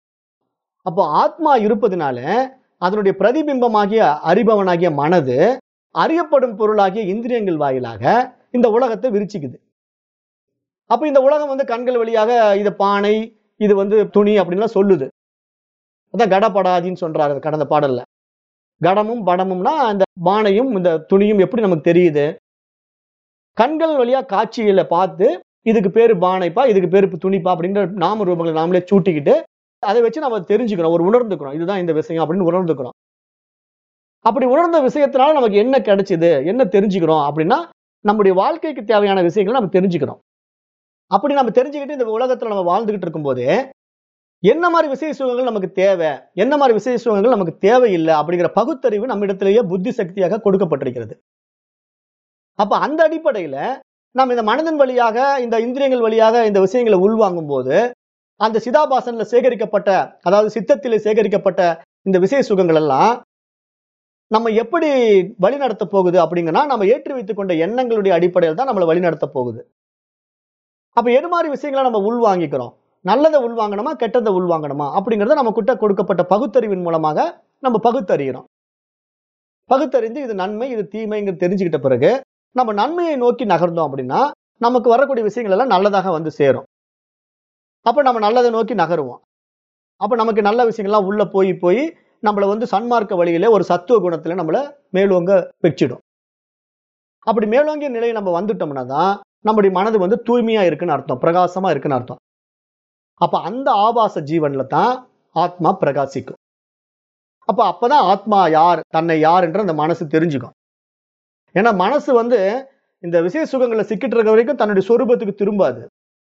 அப்போ ஆத்மா இருப்பதுனால அதனுடைய பிரதிபிம்பமாகிய அறிபவனாகிய மனது அறியப்படும் பொருளாகிய இந்திரியங்கள் வாயிலாக இந்த உலகத்தை விரிச்சிக்குது அப்ப இந்த உலகம் வந்து கண்கள் வழியாக இது பானை இது வந்து துணி அப்படின்லாம் சொல்லுது அதான் கடப்படாதின்னு சொல்றாரு கடந்த பாடல்ல கடமும் படமும்னா அந்த பானையும் இந்த துணியும் எப்படி நமக்கு தெரியுது கண்கள் வழியா காட்சிகளை பார்த்து இதுக்கு பேரு பானைப்பா இதுக்கு பேரு துணிப்பா அப்படின்ற நாம ரூபங்களை நாமளே சூட்டிக்கிட்டு அதை வச்சு நம்ம தெரிஞ்சுக்கிறோம் ஒரு உணர்ந்துக்கிறோம் இதுதான் இந்த விஷயம் அப்படின்னு உணர்ந்துக்கிறோம் அப்படி உணர்ந்த விஷயத்தினால நமக்கு என்ன கிடைச்சது என்ன தெரிஞ்சுக்கிறோம் அப்படின்னா நம்முடைய வாழ்க்கைக்கு தேவையான விஷயங்களை நம்ம தெரிஞ்சுக்கிறோம் அப்படி நம்ம தெரிஞ்சுக்கிட்டு இந்த உலகத்துல நம்ம வாழ்ந்துகிட்டு இருக்கும்போது என்ன மாதிரி விசேஷ சுகங்கள் நமக்கு தேவை என்ன மாதிரி விசேஷ சுகங்கள் நமக்கு தேவையில்லை அப்படிங்கிற பகுத்தறிவு நம்ம இடத்திலேயே புத்தி சக்தியாக கொடுக்கப்பட்டிருக்கிறது அப்ப அந்த அடிப்படையில நம்ம இந்த மனதின் வழியாக இந்த இந்திரியங்கள் வழியாக இந்த விஷயங்களை உள்வாங்கும் போது அந்த சிதாபாசன்ல சேகரிக்கப்பட்ட அதாவது சித்தத்திலே சேகரிக்கப்பட்ட இந்த விசேஷ சுகங்கள் எல்லாம் நம்ம எப்படி வழிநடத்த போகுது அப்படிங்கன்னா நம்ம ஏற்றி வைத்துக் கொண்ட எண்ணங்களுடைய அடிப்படையில் தான் நம்மளை வழிநடத்த போகுது அப்ப எது மாதிரி விஷயங்களை நம்ம உள்வாங்கிக்கிறோம் நல்லதை உள்வாங்கணுமா கெட்டதை உள்வாங்கணுமா அப்படிங்கறத நம்ம கிட்ட கொடுக்கப்பட்ட பகுத்தறிவின் மூலமாக நம்ம பகுத்தறிகிறோம் பகுத்தறிந்து இது நன்மை இது தீமைங்கிறது தெரிஞ்சுக்கிட்ட பிறகு நம்ம நன்மையை நோக்கி நகர்ந்தோம் அப்படின்னா நமக்கு வரக்கூடிய விஷயங்கள் எல்லாம் நல்லதாக வந்து சேரும் அப்ப நம்ம நல்லதை நோக்கி நகருவோம் அப்ப நமக்கு நல்ல விஷயங்கள்லாம் உள்ள போய் போய் நம்மள வந்து சன்மார்க்க வழியில ஒரு சத்துவ குணத்துல நம்மள மேலோங்க வச்சிடும் அப்படி மேலோங்கிய நிலையை நம்ம வந்துட்டோம்னா தான் நம்முடைய மனது வந்து தூய்மையா இருக்குன்னு அர்த்தம் பிரகாசமா இருக்குன்னு அர்த்தம் அப்ப அந்த ஆபாச ஜீவன்ல தான் ஆத்மா பிரகாசிக்கும் அப்ப அப்பதான் ஆத்மா யார் தன்னை யார் என்று அந்த மனசு தெரிஞ்சுக்கும் ஏன்னா மனசு வந்து இந்த விசேஷ சுகங்களை சிக்கிட்டு இருக்க வரைக்கும் தன்னுடைய சொரூபத்துக்கு திரும்பாது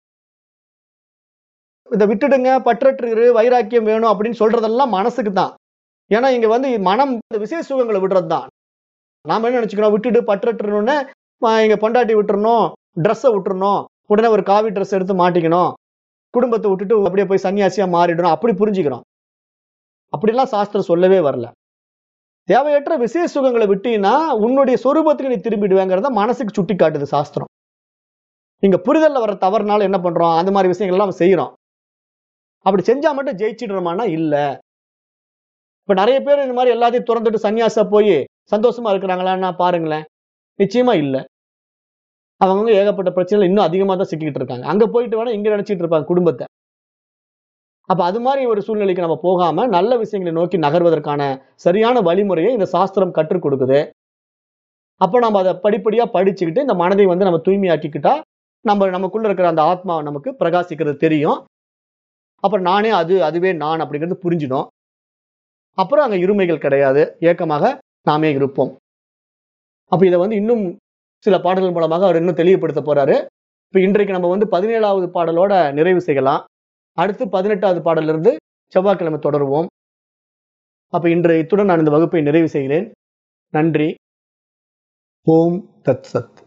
இதை விட்டுடுங்க பற்றற்று வைராக்கியம் வேணும் அப்படின்னு சொல்றதெல்லாம் மனசுக்கு தான் ஏன்னா இங்க வந்து மனம் இந்த விசேஷ சுகங்களை விடுறது தான் நாம என்ன நினைச்சுக்கிறோம் விட்டுட்டு பற்றட்டுறோன்னு எங்க பொண்டாட்டி விட்டுறணும் ட்ரெஸ்ஸை விட்டுறணும் உடனே ஒரு காவி ட்ரெஸ் எடுத்து மாட்டிக்கணும் குடும்பத்தை விட்டுட்டு அப்படியே போய் சன்னியாசியா மாறிடணும் அப்படி புரிஞ்சுக்கிறோம் அப்படிலாம் சாஸ்திரம் சொல்லவே வரல தேவையற்ற விசேஷ சுகங்களை விட்டீங்கன்னா உன்னுடைய சொரூபத்துக்கு நீ திரும்பிடுவேங்கிறத மனசுக்கு சுட்டி காட்டுது சாஸ்திரம் இங்க புரிதல்ல வர தவறுனால என்ன பண்றோம் அந்த மாதிரி விஷயங்கள் எல்லாம் செய்யறோம் அப்படி செஞ்சா மட்டும் ஜெயிச்சிடுறோமானா இல்ல இப்ப நிறைய பேர் இந்த மாதிரி எல்லாத்தையும் திறந்துட்டு சன்னியாசா போய் சந்தோஷமா இருக்கிறாங்களான்னா பாருங்களேன் நிச்சயமா இல்ல அவங்க ஏகப்பட்ட பிரச்சனைகள் இன்னும் அதிகமா தான் சிக்கிட்டு இருக்காங்க அங்க போயிட்டு வேணா இங்க நினைச்சிட்டு இருப்பாங்க குடும்பத்தை அப்ப அது மாதிரி ஒரு சூழ்நிலைக்கு நம்ம போகாம நல்ல விஷயங்களை நோக்கி நகர்வதற்கான சரியான வழிமுறையை இந்த சாஸ்திரம் கற்றுக் கொடுக்குது அப்ப நம்ம அதை படிப்படியா படிச்சுக்கிட்டு இந்த மனதை வந்து நம்ம தூய்மையாக்கிக்கிட்டா நம்ம நமக்குள்ள இருக்கிற அந்த ஆத்மா நமக்கு பிரகாசிக்கிறது தெரியும் அப்புறம் நானே அது அதுவே நான் அப்படிங்கிறது புரிஞ்சிடும் அப்புறம் அங்க இருமைகள் கிடையாது ஏக்கமாக நாமே இருப்போம் அப்ப இதை வந்து இன்னும் சில பாடல்கள் மூலமாக அவர் இன்னும் தெளிவுபடுத்த போறாரு இப்ப இன்றைக்கு நம்ம வந்து பதினேழாவது பாடலோட நிறைவு செய்யலாம் அடுத்து பதினெட்டாவது பாடல்ல இருந்து செவ்வாய்க்கிழமை தொடருவோம் அப்ப இன்று இத்துடன் நான் இந்த வகுப்பை நிறைவு செய்கிறேன் நன்றி ஓம் தத் சத்